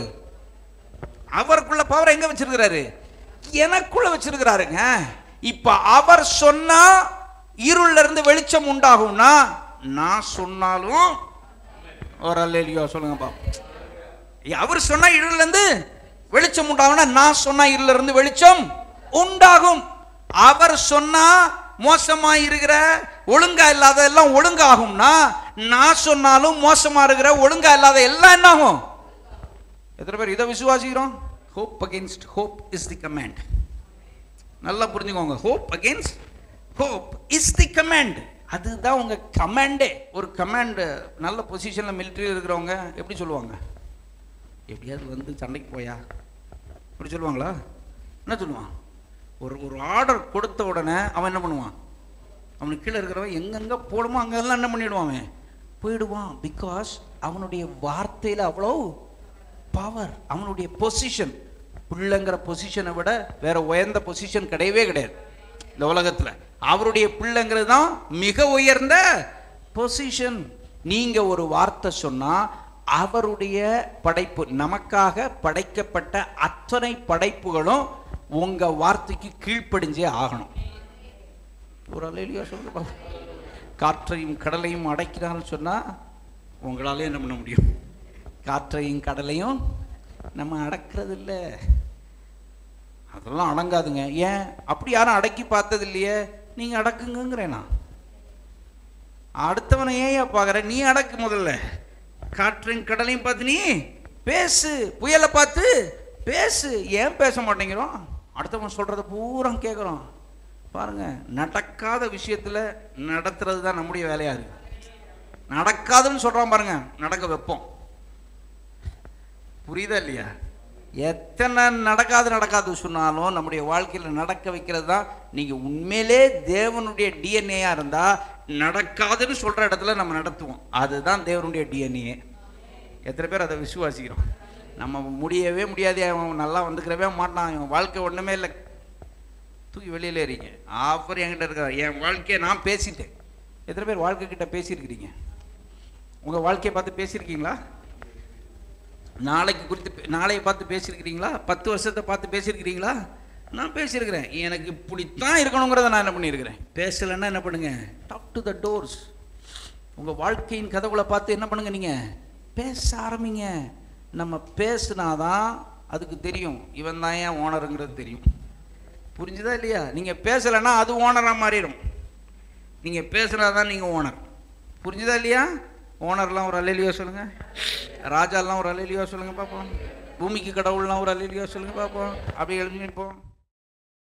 அவருக்குள்ள பவரை எங்க வச்சிருக்கிறாரு எனக்குள்ள வச்சிருக்கிறாருங்க இப்ப அவர் சொன்னா இருள்ல இருந்து வெளிச்சம் உண்டாகும்னா நான் சொன்னாலும் ஒரு அல்லையோ சொல்லுங்க பாப்போம் அவர் சொன்னா இருள்ல இருந்து வெளிச்சம் உண்டாகும்னா நான் சொன்னா இருள்ல இருந்து வெளிச்சம் உண்டாகும் அவர் சொன்னா மோசமா இருக்கிற ஒழுங்கா இல்லாத எல்லாம் ஒழுங்காகும்னா நான் சொன்னாலும் மோசமா இருக்கிற ஒழுங்கா இல்லாத எல்லாம் என்ன ஆகும் எத்தனை பேர் இதை விசுவாசிக்கிறோம் hope against hope is the command நல்லா புரிஞ்சுக்கோங்க hope against hope is the command அதுதான் உங்க கமாண்டே ஒரு கமாண்டு நல்ல பொசிஷன்ல மிலிட்டரியில் இருக்கிறவங்க எப்படி சொல்லுவாங்க எப்படியாவது வந்து சண்டைக்கு போயா இப்படி சொல்லுவாங்களா என்ன சொல்லுவான் ஒரு ஒரு ஆர்டர் கொடுத்த உடனே அவன் என்ன பண்ணுவான் அவனுக்கு கீழே இருக்கிறவன் எங்கெங்க போடுமோ அங்கெல்லாம் என்ன பண்ணிடுவான் அவன் போயிடுவான் பிகாஸ் அவனுடைய வார்த்தையில் அவ்வளோ பவர் அவனுடைய பொசிஷன் பிள்ளைங்கிற பொசிஷனை விட வேற உயர்ந்த பொசிஷன் கிடையவே கிடையாது இந்த உலகத்துல அவருடைய பிள்ளைங்கிறது தான் மிக உயர்ந்த பொசிஷன் நீங்க ஒரு வார்த்தை சொன்னா அவருடைய படைப்பு நமக்காக படைக்கப்பட்ட அத்தனை படைப்புகளும் உங்க வார்த்தைக்கு கீழ்ப்படிஞ்சே ஆகணும் ஒரு அலையிலையோ சொல்லுங்க பாப்போம். காற்றையும் கடலையும் அடைக்கிறான்னு சொன்னா உங்களால என்ன பண்ண முடியும் காற்றையும் கடலையும் நம்ம அடக்கிறது இல்லை அதெல்லாம் அடங்காதுங்க ஏன் அப்படி யாரும் அடக்கி பார்த்தது இல்லையே நீங்க அடக்குங்கிறேன் நான் அடுத்தவனை ஏன் பார்க்குற நீ அடக்கு முதல்ல காற்றையும் கடலையும் பார்த்து நீ பேசு புயலை பார்த்து பேசு ஏன் பேச மாட்டேங்கிறோம் அடுத்தவன் சொல்றத பூரா கேட்குறோம் பாருங்க நடக்காத விஷயத்துல நடத்துறது தான் நம்முடைய வேலையா இருக்கு நடக்காதுன்னு சொல்றான் பாருங்க நடக்க வைப்போம் புரியுதா இல்லையா எத்தனை நடக்காது நடக்காது சொன்னாலும் நம்முடைய வாழ்க்கையில் நடக்க வைக்கிறது தான் நீங்கள் உண்மையிலே தேவனுடைய டிஎன்ஏயா இருந்தால் நடக்காதுன்னு சொல்கிற இடத்துல நம்ம நடத்துவோம் அதுதான் தேவனுடைய டிஎன்ஏ எத்தனை பேர் அதை விசுவாசிக்கிறோம் நம்ம முடியவே முடியாது அவன் நல்லா வந்துக்கிறவே மாட்டான் இவன் வாழ்க்கை ஒன்றுமே இல்லை தூக்கி வெளியில ஏறிங்க அவர் என்கிட்ட இருக்கார் என் வாழ்க்கையை நான் பேசிட்டேன் எத்தனை பேர் வாழ்க்கை கிட்ட பேசியிருக்கிறீங்க உங்கள் வாழ்க்கையை பார்த்து பேசியிருக்கீங்களா நாளைக்கு குறித்து பே- நாளைய பார்த்து பேசியிருக்கிறீங்களா பத்து வருஷத்தை பார்த்து பேசியிருக்கிறீங்களா நான் பேசியிருக்கிறேன் எனக்கு இப்படித்தான் இருக்கணுங்கிறத நான் என்ன பண்ணியிருக்கிறேன் பேசலைன்னா என்ன பண்ணுங்க டாக் டு த டோர்ஸ் உங்கள் வாழ்க்கையின் கதவுகளை பார்த்து என்ன பண்ணுங்க நீங்கள் பேச ஆரம்பிங்க நம்ம பேசுனாதான் அதுக்கு தெரியும் இவன் தான் ஏன் ஓனருங்கிறது தெரியும் புரிஞ்சுதா இல்லையா நீங்கள் பேசலைன்னா அது ஓனராக மாறிடும் நீங்கள் பேசுனா தான் நீங்கள் ஓனர் புரிஞ்சுதா இல்லையா ஓனர்லாம் ஒரு அலையிலியோ சொல்லுங்கள் ராஜாலாம் ஒரு அலையிலியோ சொல்லுங்கள் பார்ப்போம் பூமிக்கு கடவுள்லாம் ஒரு அலையிலியோ சொல்லுங்கள் பார்ப்போம் அப்படி எழுதி நிற்போம்